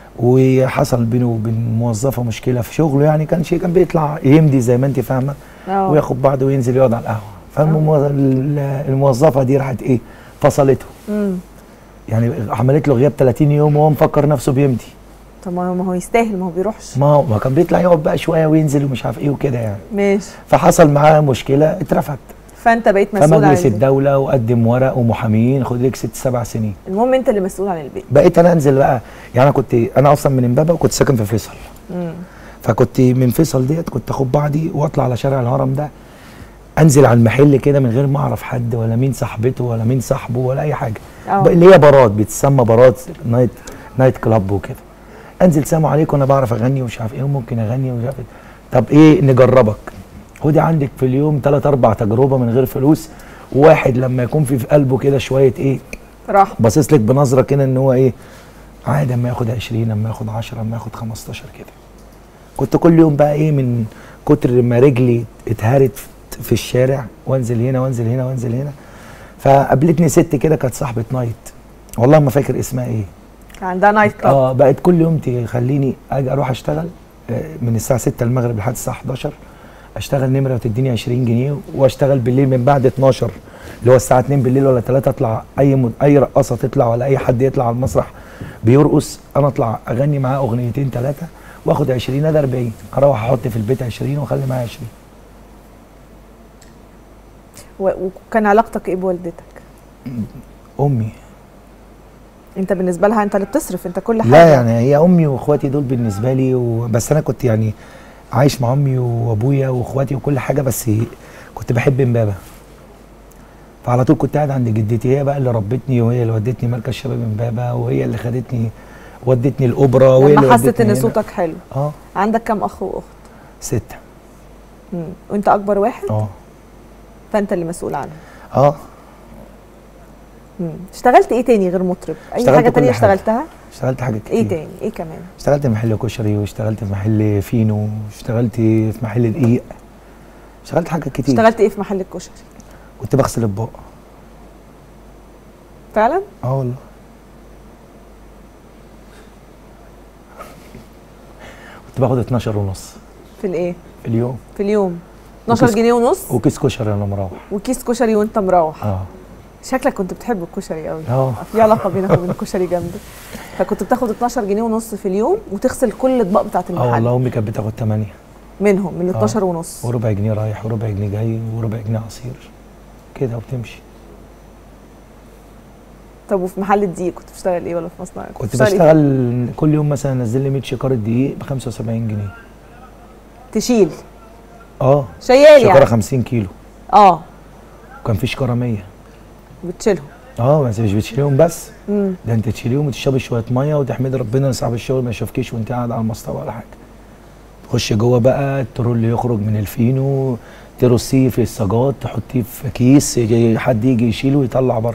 وحصل بينه وبين موظفه مشكله في شغله يعني كان شيء كان بيطلع يمضي زي ما انت فاهمه اه وياخد بعضه وينزل يقعد على القهوه فالموظفه دي راحت ايه فصلته امم يعني عملت له غياب 30 يوم وهو مفكر نفسه بيمضي طب ما هو ما هو يستاهل ما هو بيروحش ما هو ما كان بيطلع يقعد بقى شويه وينزل ومش عارف ايه وكده يعني ماشي فحصل معاه مشكله اترفد فانت بقيت مسؤول عن فمجلس البيت الدوله وقدم ورق ومحامين خد لك ست سبع سنين المهم انت اللي مسؤول عن البيت بقيت انا انزل بقى يعني انا كنت انا اصلا من امبابه وكنت ساكن في فيصل امم فكنت من فيصل ديت كنت اخد بعضي واطلع على شارع الهرم ده انزل على المحل كده من غير ما اعرف حد ولا مين صاحبته ولا مين صاحبه ولا اي حاجه اه. ب- اللي هي بارات بتسمى بارات نايت نايت كلاب وكده انزل سلام عليكم انا بعرف اغني ومش عارف ايه وممكن اغني ومش عارف ايه طب ايه نجربك خدي عندك في اليوم ثلاث اربع تجربه من غير فلوس واحد لما يكون في في قلبه كده شويه ايه راح باصص لك بنظره كده ان هو ايه عادي اما ياخد 20 اما ياخد 10 اما ياخد 15 كده كنت كل يوم بقى ايه من كتر ما رجلي اتهرت في الشارع وانزل هنا وانزل هنا وانزل هنا فقابلتني ست كده كانت صاحبه نايت والله ما فاكر اسمها ايه كان عندها نايت كلاب اه بقت كل يوم تخليني اجي اروح اشتغل آه، من الساعه 6 المغرب لحد الساعه 11 اشتغل نمره وتديني 20 جنيه واشتغل بالليل من بعد 12 اللي هو الساعه 2 بالليل ولا 3 اطلع اي مد... اي رقاصه تطلع ولا اي حد يطلع على المسرح بيرقص انا اطلع اغني معاه اغنيتين ثلاثه واخد 20 ادي 40 اروح احط في البيت 20 واخلي معايا 20 و- وكان علاقتك ايه بوالدتك امي انت بالنسبه لها انت اللي بتصرف انت كل حاجه لا يعني هي امي واخواتي دول بالنسبه لي و... بس انا كنت يعني عايش مع امي وابويا واخواتي وكل حاجه بس كنت بحب امبابه فعلى طول كنت قاعد عند جدتي هي بقى اللي ربتني وهي اللي ودتني مركز شباب امبابه وهي اللي خدتني ودتني الاوبرا وهي اللي لما حست ودتني ان هنا. صوتك حلو اه عندك كام اخ واخت سته مم. وانت اكبر واحد اه فانت اللي مسؤول عنه اه مم. اشتغلت ايه تاني غير مطرب اي اشتغلت حاجه كل تانية حاجة. اشتغلتها اشتغلت حاجات كتير ايه تاني ايه كمان اشتغلت في محل كشري واشتغلت في محل فينو اشتغلت في محل دقيق اشتغلت حاجات كتير اشتغلت ايه في محل الكشري كنت بغسل اطباق فعلا اه والله كنت باخد 12 ونص في الايه في اليوم في اليوم 12 وكيس- جنيه ونص وكيس كشري انا مروح وكيس كشري وانت مروح اه شكلك كنت بتحب الكشري قوي اه في علاقه بينك وبين الكشري جامده فكنت بتاخد 12 جنيه ونص في اليوم وتغسل كل الاطباق بتاعت اه المحل والله امي كانت بتاخد 8 منهم من آه. 12 ونص وربع جنيه رايح وربع جنيه جاي وربع جنيه عصير كده وبتمشي طب وفي محل الدقيق كنت بتشتغل ايه ولا في مصنع كنت بتشتغل إيه؟ بشتغل كل يوم مثلا انزل لي 100 شكاره دقيق ب 75 جنيه تشيل اه شيال شكاره يعني 50 كيلو اه وكان في شكاره 100 بتشيلهم اه بس مش بتشيليهم بس امم ده انت تشيليهم وتشربي شويه ميه وتحمدي ربنا ان صاحب الشغل ما يشوفكيش وانت قاعد على المصطبه ولا حاجه تخش جوه بقى الترول يخرج من الفينو ترصيه في السجاد تحطيه في كيس يجي حد يجي يشيله ويطلع بره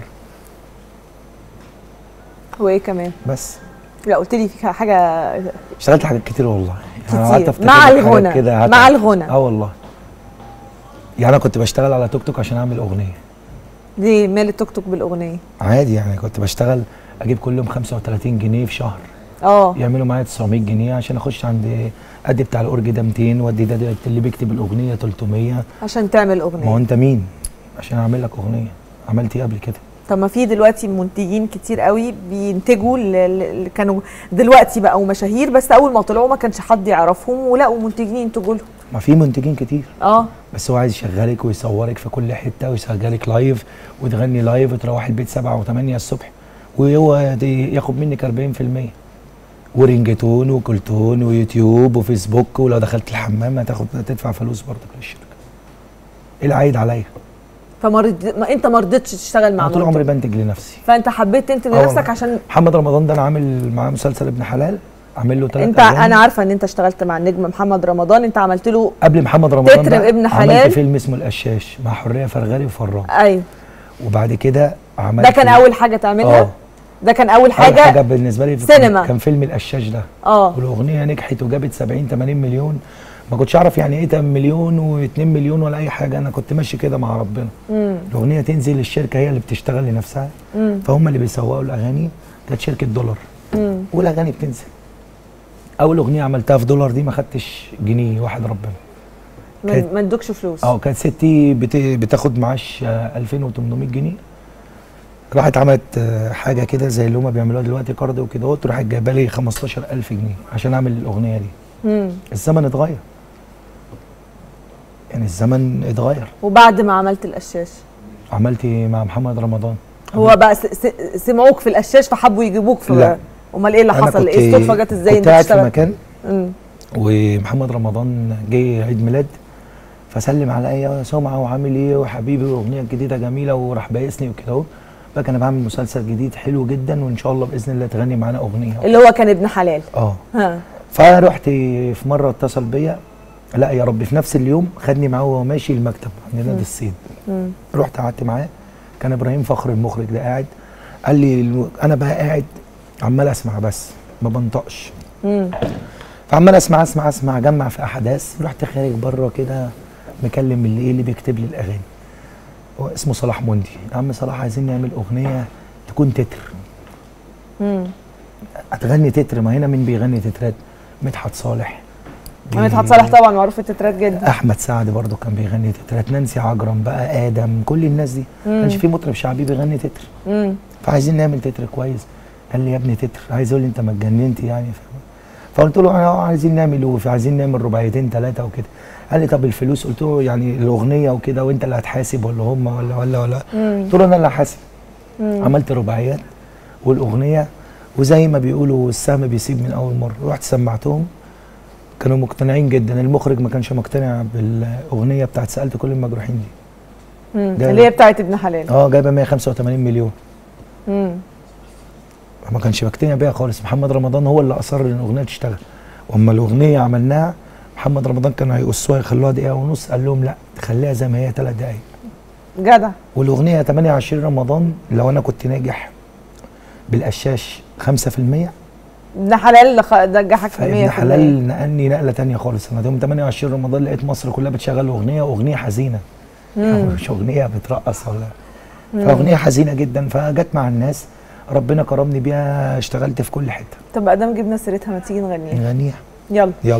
وايه كمان بس لا قلت لي في حاجه اشتغلت حاجات كتير والله كتير. قعدت أفتكر مع حاجات الغنى. كده هت- مع الغنى. اه والله يعني انا كنت بشتغل على توك توك عشان اعمل اغنيه دي مال التوك توك بالاغنيه عادي يعني كنت بشتغل اجيب كل يوم 35 جنيه في شهر اه يعملوا معايا 900 جنيه عشان اخش عند ادي بتاع الاورج ده 200 وادي ده, ده اللي بيكتب الاغنيه 300 عشان تعمل ما هو اغنيه انت مين عشان اعمل لك اغنيه عملت ايه قبل كده طب ما في دلوقتي منتجين كتير قوي بينتجوا اللي كانوا دلوقتي بقوا مشاهير بس اول ما طلعوا ما كانش حد يعرفهم ولقوا منتجين ينتجوا لهم ما في منتجين كتير اه بس هو عايز يشغلك ويصورك في كل حته ويشغلك لايف وتغني لايف وتروح البيت 7 و8 الصبح وهو دي ياخد منك 40% ورينجتون وكلتون ويوتيوب وفيسبوك ولو دخلت الحمام هتاخد تدفع فلوس برضك للشركه ايه العايد عليا فما رد... ما انت ما رضيتش تشتغل مع انا طول منتج. عمري بنتج لنفسي فانت حبيت تنتج آه لنفسك والله. عشان محمد رمضان ده انا عامل معاه مسلسل ابن حلال عامل له ثلاث انت انا عارفه ان انت اشتغلت مع النجم محمد رمضان انت عملت له قبل محمد رمضان تتر ده ابن حلال. عملت فيلم اسمه القشاش مع حريه فرغلي وفراج ايوه وبعد كده عملت ده كان اول حاجه تعملها اه ده كان اول اول حاجه حاجه بالنسبه لي سينما. كان فيلم القشاش ده اه والاغنيه نجحت وجابت 70 80 مليون ما كنتش اعرف يعني ايه 8 مليون و2 مليون ولا اي حاجه انا كنت ماشي كده مع ربنا امم الاغنيه تنزل الشركه هي اللي بتشتغل لنفسها امم فهم اللي بيسوقوا الاغاني كانت شركه دولار امم والاغاني بتنزل اول اغنيه عملتها في دولار دي ما خدتش جنيه واحد ربنا ما كانت- ما ادوكش فلوس اه كانت ستي بت... بتاخد معاش آه، 2800 جنيه راحت عملت آه، حاجه كده زي اللي هما بيعملوها دلوقتي قرض وكده اهوت راحت جايبه لي 15000 جنيه عشان اعمل الاغنيه دي امم الزمن اتغير يعني الزمن اتغير وبعد ما عملت القشاش عملت مع محمد رمضان هو بقى س... س... سمعوك في القشاش فحبوا يجيبوك في لا. امال ايه اللي أنا حصل كنت- ايه الصدفه جت ازاي كنت انت قاعد في تشتغل مكان امم ومحمد رمضان جه عيد ميلاد فسلم عليا يا سمعه وعامل ايه وحبيبي والاغنيه الجديده جميله وراح بايسني وكده اهو بقى انا بعمل مسلسل جديد حلو جدا وان شاء الله باذن الله تغني معانا اغنيه اللي هو كان ابن حلال اه ها فرحت في مره اتصل بيا لا يا رب في نفس اليوم خدني معاه وهو ماشي المكتب عند نادي الصيد مم. رحت قعدت معاه كان ابراهيم فخر المخرج ده قاعد قال لي الم- انا بقى قاعد عمال اسمع بس ما بنطقش مم. فعمال اسمع اسمع اسمع اجمع في احداث رحت خارج بره كده مكلم اللي ايه اللي بيكتب لي الاغاني هو اسمه صلاح مندي يا عم صلاح عايزين نعمل اغنيه تكون تتر مم. هتغني تتر ما هنا مين بيغني تترات مدحت صالح بي- مدحت صالح طبعا معروف في التترات جدا احمد سعد برضو كان بيغني تترات نانسي عجرم بقى ادم كل الناس دي ما كانش في مطرب شعبي بيغني تتر مم. فعايزين نعمل تتر كويس قال لي يا ابني تتر عايز يقول لي انت ما اتجننت يعني فاهم؟ فقلت له اه عايزين نعمل وفي عايزين نعمل رباعيتين ثلاثه وكده قال لي طب الفلوس قلت له يعني الاغنيه وكده وانت اللي هتحاسب ولا هم ولا ولا ولا مم. قلت له انا اللي هحاسب مم. عملت رباعيات والاغنيه وزي ما بيقولوا السهم بيسيب من اول مره رحت سمعتهم كانوا مقتنعين جدا المخرج ما كانش مقتنع بالاغنيه بتاعت سالت كل المجروحين دي مم. ده- اللي هي بتاعت ابن حلال اه جايبه 185 مليون مم. ما كانش مقتنع بيها خالص محمد رمضان هو اللي اصر ان الاغنيه تشتغل واما الاغنيه عملناها محمد رمضان كانوا هيقصوها يخلوها دقيقه ونص قال لهم لا خليها زي ما هي ثلاث دقايق جدع والاغنيه 28 رمضان لو انا كنت ناجح بالقشاش 5% ابن حلال اللي خ- نجحك في 100% فابن حلال نقلني نقله تانية خالص انا يوم 28 رمضان لقيت مصر كلها بتشغل اغنيه واغنيه حزينه يعني مم. مش اغنيه بترقص ولا فاغنيه حزينه جدا فجت مع الناس ربنا كرمني بيها اشتغلت في كل حته طب ادام جبنا سيرتها ما تيجي نغنيها نغنيها يلا يلا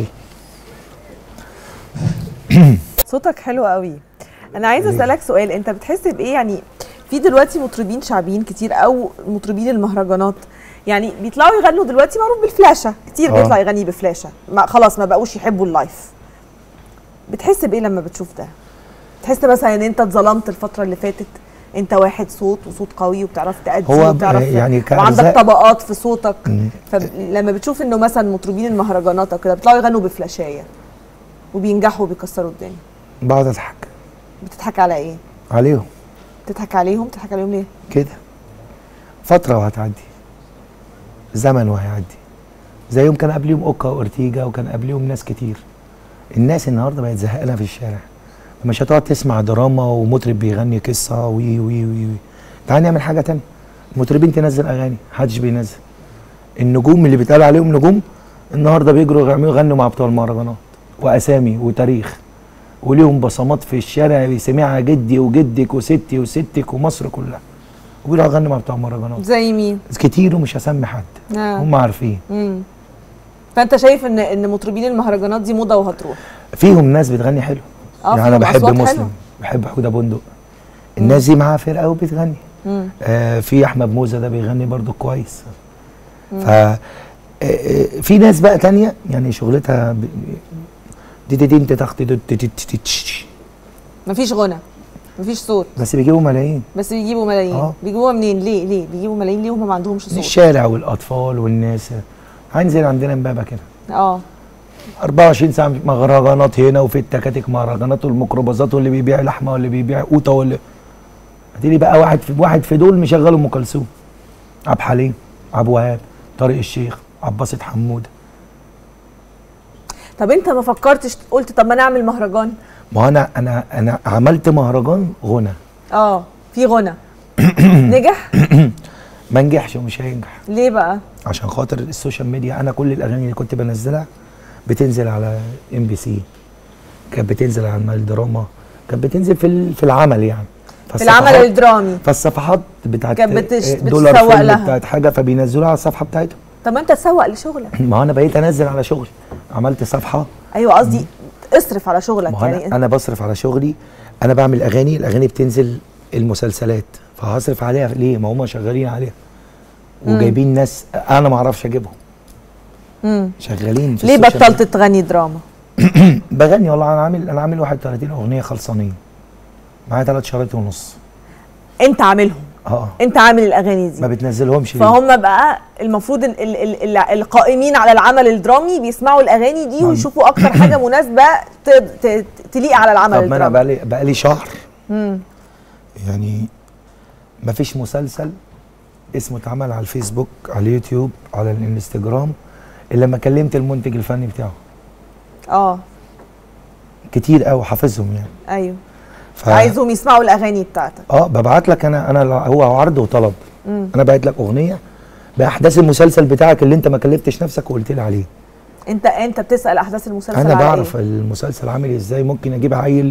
صوتك حلو قوي انا عايزه اسالك سؤال انت بتحس بايه يعني في دلوقتي مطربين شعبيين كتير او مطربين المهرجانات يعني بيطلعوا يغنوا دلوقتي معروف بالفلاشه كتير آه. بيطلع يغني بفلاشه ما خلاص ما بقوش يحبوا اللايف بتحس بايه لما بتشوف ده تحس مثلا ان انت اتظلمت الفتره اللي فاتت انت واحد صوت وصوت قوي وبتعرف تأدي هو وبتعرف يعني وعندك كأرزاق- طبقات في صوتك مم. فلما بتشوف انه مثلا مطربين المهرجانات او كده بيطلعوا يغنوا بفلاشايه وبينجحوا وبيكسروا الدنيا بقعد اضحك بتضحك على ايه؟ عليهم بتضحك عليهم بتضحك عليهم ليه؟ كده فتره وهتعدي زمن وهيعدي زيهم كان قبليهم اوكا واورتيجا وكان قبليهم ناس كتير الناس النهارده بقت زهقانه في الشارع مش هتقعد تسمع دراما ومطرب بيغني قصه وي وي وي, وي. تعال نعمل حاجه تانية المطربين تنزل اغاني محدش بينزل النجوم اللي بيتقال عليهم نجوم النهارده بيجروا يعملوا يغنوا مع بتوع المهرجانات واسامي وتاريخ وليهم بصمات في الشارع بيسمعها جدي وجدك وستي وستك ومصر كلها وبيروحوا يغنوا مع بتوع المهرجانات زي مين؟ كتير ومش هسمي حد آه. هم عارفين مم. فانت شايف ان ان مطربين المهرجانات دي موضه وهتروح فيهم ناس بتغني حلو اه يعني انا فيهم بحب أصوات مسلم حلوة. بحب حوده بندق الناس دي معاها فرقه وبتغني مم. آه في احمد موزه ده بيغني برضو كويس ف آه، آه، في ناس بقى تانية يعني شغلتها ب- دي دي دي انت تخت دي- دي- دي- دي- تش- مفيش غنى مفيش صوت بس بيجيبوا ملايين بس بيجيبوا ملايين آه. بيجيبوها منين ليه ليه بيجيبوا ملايين ليه وهم ما عندهمش من صوت الشارع والاطفال والناس هنزل عندنا امبابه كده اه 24 ساعه مهرجانات هنا وفي التكاتك مهرجانات والميكروباصات واللي بيبيع لحمه واللي بيبيع قوطه واللي هتيجي بقى واحد في واحد في دول مشغل ام كلثوم عبد الحليم عبد الوهاب طارق الشيخ عباسة حموده طب انت ما فكرتش قلت طب ما نعمل مهرجان ما هو انا انا انا عملت مهرجان غنى اه في غنى نجح ما نجحش ومش هينجح ليه بقى عشان خاطر السوشيال ميديا انا كل الاغاني اللي كنت بنزلها بتنزل على ام بي سي كانت بتنزل على الدراما كانت بتنزل في ال- في العمل يعني في العمل فالصفحات- الدرامي فالصفحات بتاعت كانت بتش- دولار بتسوق فيلم لها. بتاعت حاجه فبينزلوها على الصفحه بتاعتهم طب ما انت تسوق لشغلك ما هو انا بقيت انزل على شغلي عملت صفحه ايوه قصدي اصرف على شغلك ما هو يعني انا انا بصرف على شغلي انا بعمل اغاني الاغاني بتنزل المسلسلات فهصرف عليها ليه ما هم شغالين عليها وجايبين ناس انا ما اعرفش اجيبهم مم. شغالين في ليه السوشيال بطلت تغني دراما ميديا. بغني والله انا عامل انا عامل 31 اغنيه خلصانين معايا ثلاث شرايط ونص انت عاملهم اه انت عامل الاغاني دي ما بتنزلهمش ليه فهم بقى المفروض ال ال ال ال القائمين على العمل الدرامي بيسمعوا الاغاني دي ويشوفوا اكتر حاجه مناسبه ت- ت- تليق على العمل طب ما انا الدرامي بقالي بقالي شهر مم. يعني ما فيش مسلسل اسمه اتعمل على الفيسبوك على اليوتيوب على الانستجرام الا لما كلمت المنتج الفني بتاعه اه كتير قوي حافظهم يعني ايوه ف... عايزهم يسمعوا الاغاني بتاعتك اه ببعت لك انا انا هو عرض وطلب مم. انا بعت لك اغنيه باحداث المسلسل بتاعك اللي انت ما كلفتش نفسك وقلت لي عليه انت انت بتسال احداث المسلسل انا على بعرف ايه المسلسل عامل ازاي ممكن اجيب عيل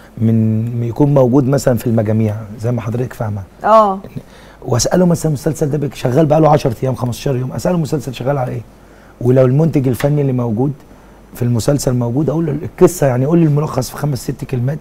من يكون موجود مثلا في المجاميع زي ما حضرتك فاهمه اه واساله مثلا المسلسل ده بك- شغال بقاله 10 ايام 15 يوم اساله المسلسل شغال على ايه ولو المنتج الفني اللي موجود في المسلسل موجود اقول له القصه يعني قول لي الملخص في خمس ست كلمات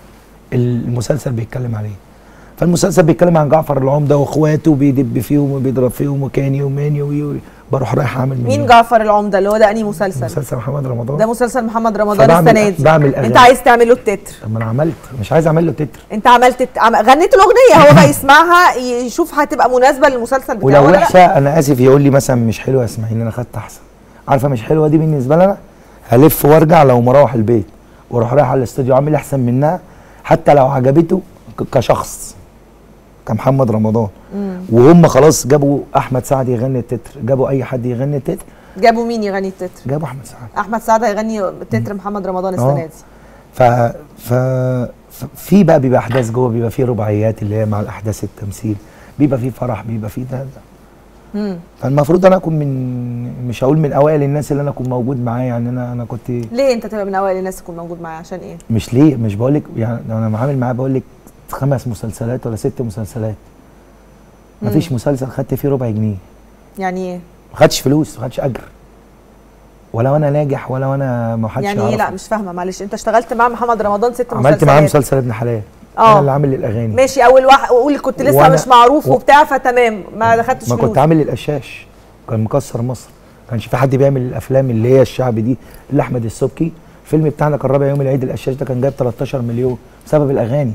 المسلسل بيتكلم عليه فالمسلسل بيتكلم عن جعفر العمده واخواته بيدب فيهم وبيضرب فيهم وكاني وماني وي- وي- بروح رايح اعمل مين منه. جعفر العمده اللي هو ده انهي مسلسل مسلسل محمد رمضان ده مسلسل محمد رمضان فبعمل- السنه دي بعمل انت أغاني. عايز تعمل له التتر طب ما انا عملت مش عايز اعمل له تتر انت عملت الت- عم... غنيت الاغنيه هو بقى يسمعها يشوف هتبقى مناسبه للمسلسل بتاعه ولو ولا لا وحشه انا اسف يقول لي مثلا مش حلوه اسمعيني انا خدت احسن عارفه مش حلوه دي بالنسبه لي انا هلف وارجع لو مروح البيت واروح رايح على الاستوديو عامل احسن منها حتى لو عجبته ك- كشخص كمحمد رمضان وهم خلاص جابوا احمد سعد يغني التتر جابوا اي حد يغني التتر جابوا مين يغني التتر جابوا احمد سعد احمد سعد هيغني تتر محمد رمضان السنه آه. دي ف ف ف- في بقى بيبقى احداث جوه بيبقى في رباعيات اللي هي مع الاحداث التمثيل بيبقى في فرح بيبقى في ده, ده. مم. فالمفروض انا اكون من مش هقول من اوائل الناس اللي انا اكون موجود معاه يعني انا انا كنت ليه انت تبقى من اوائل الناس تكون موجود معايا عشان ايه مش ليه مش بقول لك يعني انا عامل معاه بقول لك خمس مسلسلات ولا ست مسلسلات مفيش مسلسل خدت فيه ربع جنيه يعني ايه ما خدتش فلوس ما خدتش اجر ولا وانا ناجح ولا وانا ما حدش يعني ايه لا يعرفني. مش فاهمه معلش انت اشتغلت مع محمد رمضان ست عملت معاه مسلسلات. مسلسل ابن حلال آه. انا اللي عامل الاغاني ماشي اول واحد قول كنت لسه وأنا- مش معروف و- وبتاع فتمام ما خدتش ما فلوس كنت عامل القشاش كان مكسر مصر ما كانش في حد بيعمل الافلام اللي هي الشعب دي الا احمد السبكي الفيلم بتاعنا كان رابع يوم العيد القشاش ده كان جايب 13 مليون بسبب الاغاني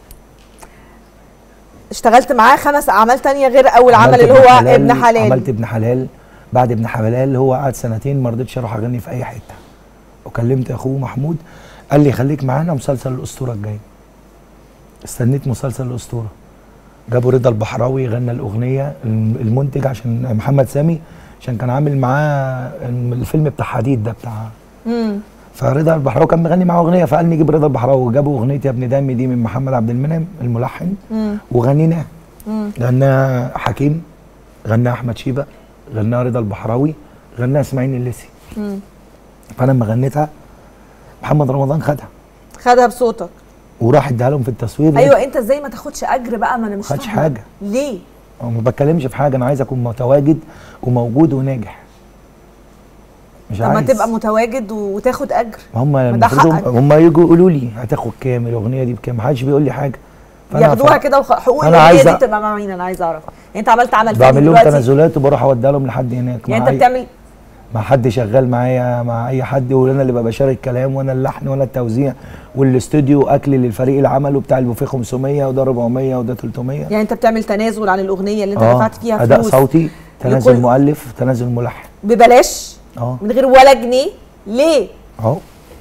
اشتغلت معاه خمس اعمال تانية غير اول عمل عملت اللي هو ابن ابن حلال عملت ابن حلال بعد ابن حلال اللي هو قعد سنتين ما رضيتش اروح اغني في اي حته وكلمت اخوه محمود قال لي خليك معانا مسلسل الاسطوره الجاي استنيت مسلسل الاسطوره جابوا رضا البحراوي غنى الاغنيه المنتج عشان محمد سامي عشان كان عامل معاه الفيلم بتاع حديد ده بتاع مم. فرضا البحراوي كان مغني معاه اغنيه فقال نجيب رضا البحراوي وجابوا اغنيه يا ابن دمي دي من محمد عبد المنعم الملحن مم. وغنيناها مم. غناها حكيم غناها احمد شيبه غناها رضا البحراوي غناها اسماعيل الليسي مم. فانا لما غنيتها محمد رمضان خدها خدها بصوتك وراح اداها لهم في التصوير ايوه انت ازاي ما تاخدش اجر بقى ما انا مش ما خدش فاهمة. حاجه ليه أنا ما بتكلمش في حاجه انا عايز اكون متواجد وموجود وناجح مش طب ما عايز تبقى متواجد و- وتاخد اجر ما هم ده المفروض حقك. هم هم يجوا يقولوا لي هتاخد كام الاغنيه دي بكام محدش بيقول لي حاجه فأنا ياخدوها ف- كده وخ- حقوق أنا الاغنيه عايز دي أ- بتبقى مع مين انا عايز اعرف يعني انت عملت عمل فني بعمل لهم دلوقتي تنازلات وبروح اوديها لهم لحد هناك يعني مع انت أي- بتعمل مع حد شغال معايا مع اي حد وانا اللي ببقى شارك الكلام وانا اللحن وانا التوزيع والاستوديو اكل للفريق العمل وبتاع البوفيه 500 وده 400 وده 300 يعني انت بتعمل تنازل عن الاغنيه اللي انت آه، دفعت فيها اداء فلوس صوتي تنازل لكل- مؤلف تنازل ملحن ببلاش اه من غير ولا جنيه ليه اهو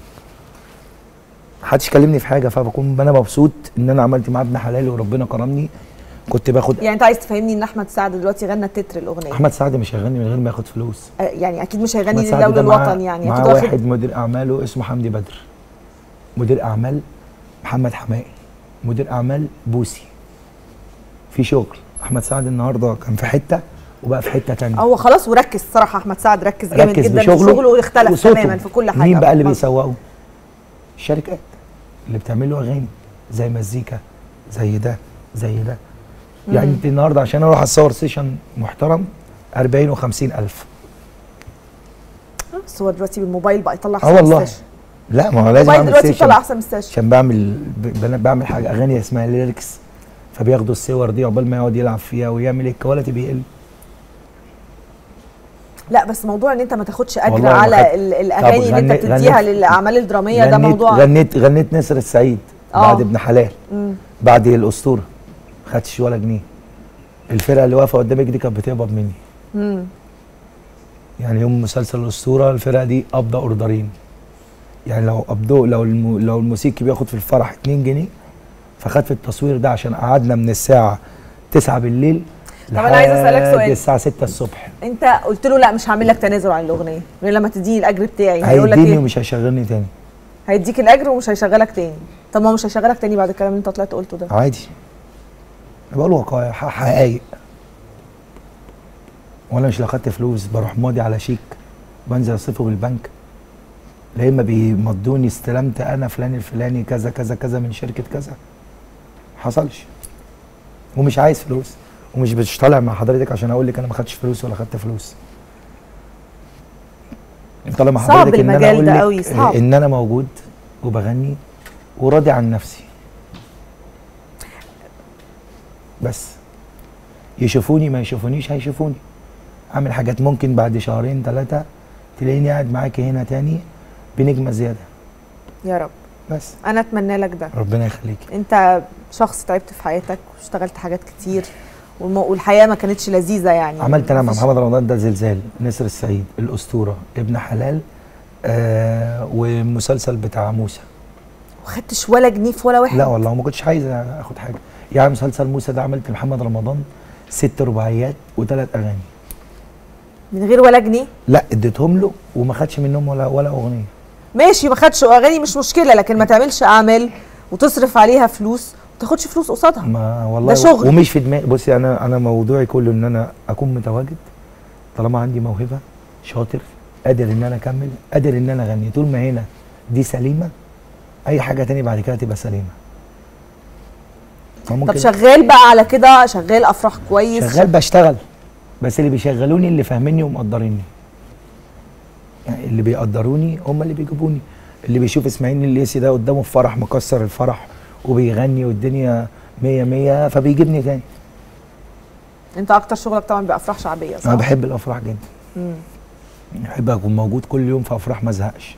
محدش كلمني في حاجه فبكون انا مبسوط ان انا عملت معاه ابن حلال وربنا كرمني كنت باخد يعني انت عايز تفهمني ان احمد سعد دلوقتي غنى تتر الاغنيه احمد سعد مش هيغني من غير ما ياخد فلوس آه، يعني اكيد مش احمد هيغني سعد للدوله ده معاه- الوطن يعني معاه اكيد واخد واحد مدير اعماله اسمه حمدي بدر مدير اعمال محمد حمائي مدير اعمال بوسي في شغل احمد سعد النهارده كان في حته وبقى في حته تانية هو خلاص وركز صراحه احمد سعد ركز جامد ركز جدا في بشغله شغله واختلف وصوته. تماما في كل حاجه مين بقى اللي مظبوط. بيسوقه الشركات اللي بتعمل له اغاني زي مزيكا زي ده زي ده يعني انت النهارده عشان اروح اصور سيشن محترم 40 و50 الف بس هو دلوقتي بالموبايل بقى يطلع اه احسن والله السيشن. لا ما هو لازم الموبايل اعمل دلوقتي سيشن بيطلع احسن من السيشن عشان بعمل ب- بعمل حاجه اغاني اسمها ليركس فبياخدوا الصور دي عقبال ما يقعد يلعب فيها ويعمل ايه الكواليتي بيقل لا بس موضوع ان انت ما تاخدش اجر والله ما على خدت. ال- الاغاني اللي انت غنيت- بتديها غنيت- للاعمال الدراميه ده غنيت موضوع غنيت غنيت نسر السعيد آه. بعد ابن حلال مم. بعد الاسطوره ما خدتش ولا جنيه الفرقه اللي واقفه قدامك دي كانت بتقبض مني مم. يعني يوم مسلسل الاسطوره الفرقه دي قبضه اوردرين يعني لو قبضوا لو الم... لو الموسيقي بياخد في الفرح 2 جنيه فخد في التصوير ده عشان قعدنا من الساعه 9 بالليل طب أنا عايزة أسألك لحد سؤال. الساعه 6 الصبح انت قلت له لا مش هعمل لك تنازل عن الاغنيه غير لما تديني الاجر بتاعي هيقول لك هيديني ايه ومش هيشغلني تاني هيديك الاجر ومش هيشغلك تاني طب ما هو مش هيشغلك تاني بعد الكلام اللي انت طلعت قلته ده عادي أنا بقول وقائع ح- حقايق وانا مش لو خدت فلوس بروح ماضي على شيك بنزل اصرفه بالبنك لا اما بيمضوني استلمت انا فلان الفلاني كذا كذا كذا من شركه كذا حصلش ومش عايز فلوس ومش مش طالع مع حضرتك عشان اقول لك انا ما خدتش فلوس ولا خدت فلوس طالع مع صعب حضرتك ان انا المجال اقول ده لك قوي، صعب. ان انا موجود وبغني وراضي عن نفسي بس يشوفوني ما يشوفونيش هيشوفوني اعمل حاجات ممكن بعد شهرين ثلاثه تلاقيني قاعد معاكي هنا تاني بنجمه زياده يا رب بس انا اتمنى لك ده ربنا يخليك انت شخص تعبت في حياتك واشتغلت حاجات كتير والم... والحياه ما كانتش لذيذه يعني عملت انا مع مفيش- محمد رمضان ده زلزال نسر السعيد الاسطوره ابن حلال آه ومسلسل بتاع موسى وخدتش ولا جنيه في ولا واحد لا والله ما كنتش عايز اخد حاجه يعني مسلسل موسى ده عملت لمحمد رمضان ست رباعيات وثلاث اغاني من غير ولا جنيه لا اديتهم له وما خدش منهم ولا ولا اغنيه ماشي ما خدش اغاني مش مشكله لكن ما تعملش اعمال وتصرف عليها فلوس وما تاخدش فلوس قصادها ما والله ده شغل. ومش في دماغي بصي انا انا موضوعي كله ان انا اكون متواجد طالما عندي موهبه شاطر قادر ان انا اكمل قادر ان انا اغني طول ما هنا دي سليمه اي حاجه تاني بعد كده تبقى سليمه ما طب ممكن شغال بقى على كده شغال افراح كويس شغال بشتغل بس اللي بيشغلوني اللي فاهميني ومقدريني يعني اللي بيقدروني هم اللي بيجيبوني اللي بيشوف اسماعيل الليسي ده قدامه في فرح مكسر الفرح وبيغني والدنيا مية مية فبيجيبني تاني انت اكتر شغلك طبعا بافراح شعبيه صح انا بحب الافراح جدا مم. بحب اكون موجود كل يوم في افراح ما ازهقش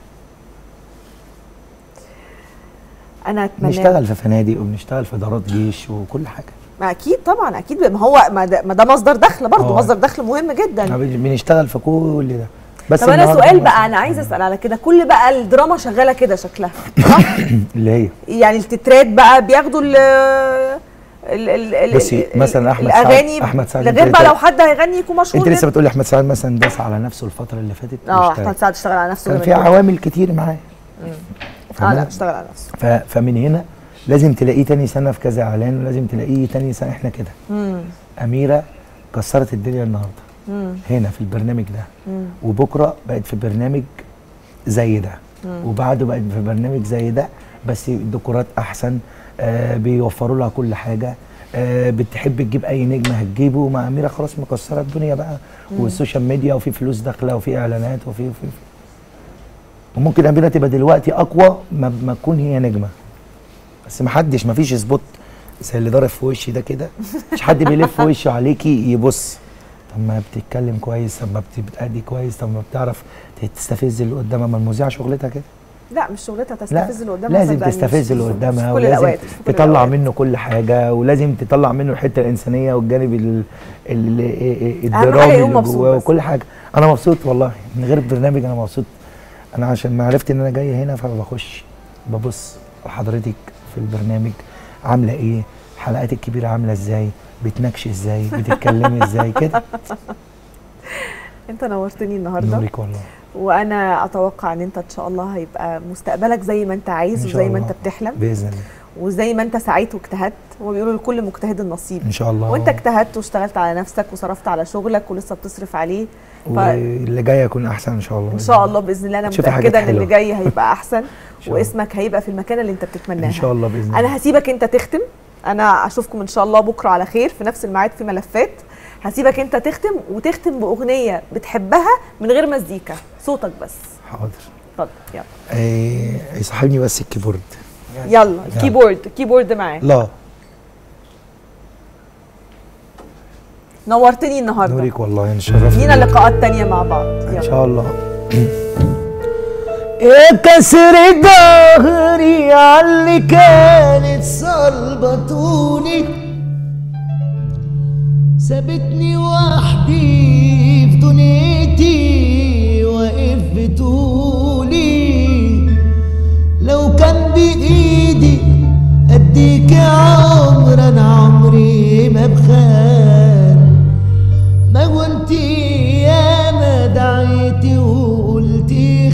انا اتمنى بنشتغل في فنادق وبنشتغل في دارات جيش وكل حاجه ما اكيد طبعا اكيد ما هو ما ده, ما ده مصدر دخل برضه آه. مصدر دخل مهم جدا إحنا بن- بنشتغل في كل ده بس طب انا النهاردة سؤال مثلاً بقى انا عايزه اسال على كده كل بقى الدراما شغاله كده شكلها صح اللي هي يعني التترات بقى بياخدوا ال ال ال ال بصي، ال- مثلاً أحمد سعد- الاغاني أحمد سعد ده غير أنت- بقى لو حد هيغني يكون مشهور انت لسه جدا. بتقولي احمد سعد مثلا داس على نفسه الفتره اللي فاتت اه واشتغل. احمد سعد اشتغل على نفسه كان جامد في جدا. عوامل كتير معاه اه فاهمة؟ لا اشتغل على نفسه ف- فمن هنا لازم تلاقيه تاني سنه في كذا اعلان ولازم تلاقيه تاني سنه احنا كده مم. اميره كسرت الدنيا النهارده مم. هنا في البرنامج ده مم. وبكره بقت في برنامج زي ده وبعده بقت في برنامج زي ده بس ديكورات احسن آه بيوفروا لها كل حاجه آه بتحب تجيب اي نجم هتجيبه مع اميره خلاص مكسره الدنيا بقى والسوشيال ميديا وفي فلوس داخله وفي اعلانات وفي وفي وممكن اميره تبقى دلوقتي اقوى ما, ما تكون هي نجمه بس ما حدش ما فيش سبوت زي اللي ضارب في وشي ده كده مش حد بيلف وشه عليكي يبص طب ما بتتكلم كويس طب ما بت- بتأدي كويس طب ما بتعرف تستفز اللي قدامها ما المذيعه شغلتها كده لا مش شغلتها لا تستفز اللي قدامها لازم صدقني، تستفز مش- اللي مش قدامها في كل ولازم الأوقات، مش في كل تطلع الأوقات. منه كل حاجه ولازم تطلع منه الحته الانسانيه والجانب ال- ال- حاجة الدرامي يقوم اللي مبسوط جواه بس. وكل حاجه انا مبسوط والله من غير البرنامج انا مبسوط انا عشان ما عرفت ان انا جاي هنا فبخش ببص لحضرتك في البرنامج عامله ايه حلقات الكبيره عامله ازاي بتناقشي ازاي بتتكلمي ازاي كده انت نورتني النهارده نورك والله وانا اتوقع ان انت ان شاء الله هيبقى مستقبلك زي ما انت عايز إن شاء وزي ما الله. انت بتحلم باذن الله وزي ما انت سعيت واجتهدت هو بيقولوا لكل مجتهد النصيب ان شاء الله وانت اجتهدت واشتغلت على نفسك وصرفت على شغلك ولسه بتصرف عليه ف... واللي جاي يكون احسن ان شاء الله ان شاء الله باذن الله انا هتشوفي حاجات متاكده ان اللي حلوة. جاي هيبقى احسن شاء الله. واسمك هيبقى في المكان اللي انت بتتمناه ان شاء الله باذن الله انا هسيبك انت تختم انا اشوفكم ان شاء الله بكره على خير في نفس الميعاد في ملفات هسيبك انت تختم وتختم باغنيه بتحبها من غير مزيكا صوتك بس حاضر اتفضل يلا إيه، يصاحبني بس الكيبورد يلا الكيبورد الكيبورد معاك لا نورتني النهارده نورك والله انا شرفت لينا لقاءات تانية مع بعض ان يلا شاء الله يا كسر ظهري عاللي كانت صلبتوني سابتني وحدي في دنيتي واقف بطولي لو كان بايدي اديك عمر انا عمري ما بخان ما كنت ياما دعيتي وقلتي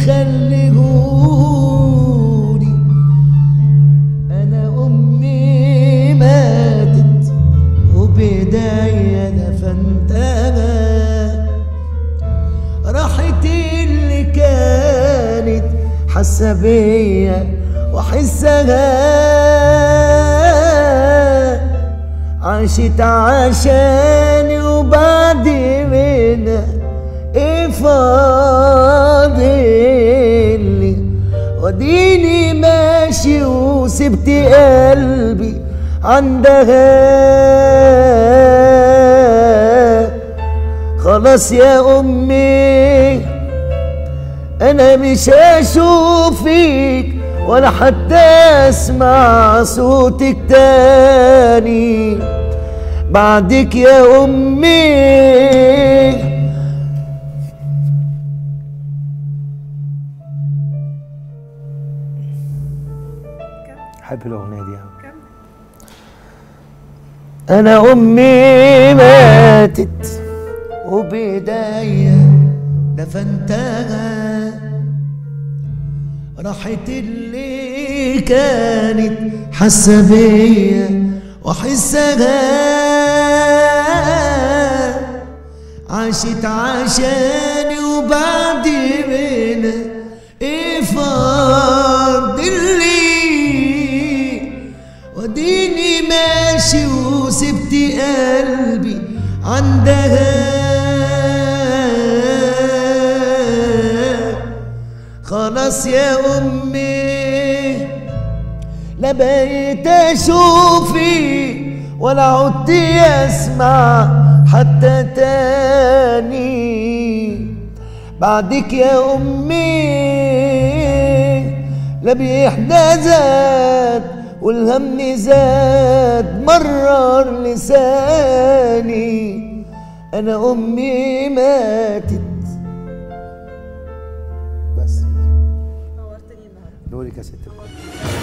خليهوني انا امي ماتت وبداية دفنتها راحت اللي كانت حاسه بيا واحسها عاشت عشاني وبعد منها ايه فاضلي وديني ماشي وسبت قلبي عندها خلاص يا امي انا مش هشوفك ولا حتى اسمع صوتك تاني بعدك يا امي حب الاغنيه دي انا امي ماتت وبدايه دفنتها راحت اللي كانت حاسه بيا واحسها عاشت عشاني وبعد منها ايه فاضلي وديني ماشي وسبت قلبي عندها خلاص يا امي لا بقيت اشوفي ولا عدت اسمع حتى تاني بعدك يا امي لا بيحدى زاد والهم زاد مرر لساني انا امي ماتت بس نورتني النهارده نورك يا ست الكل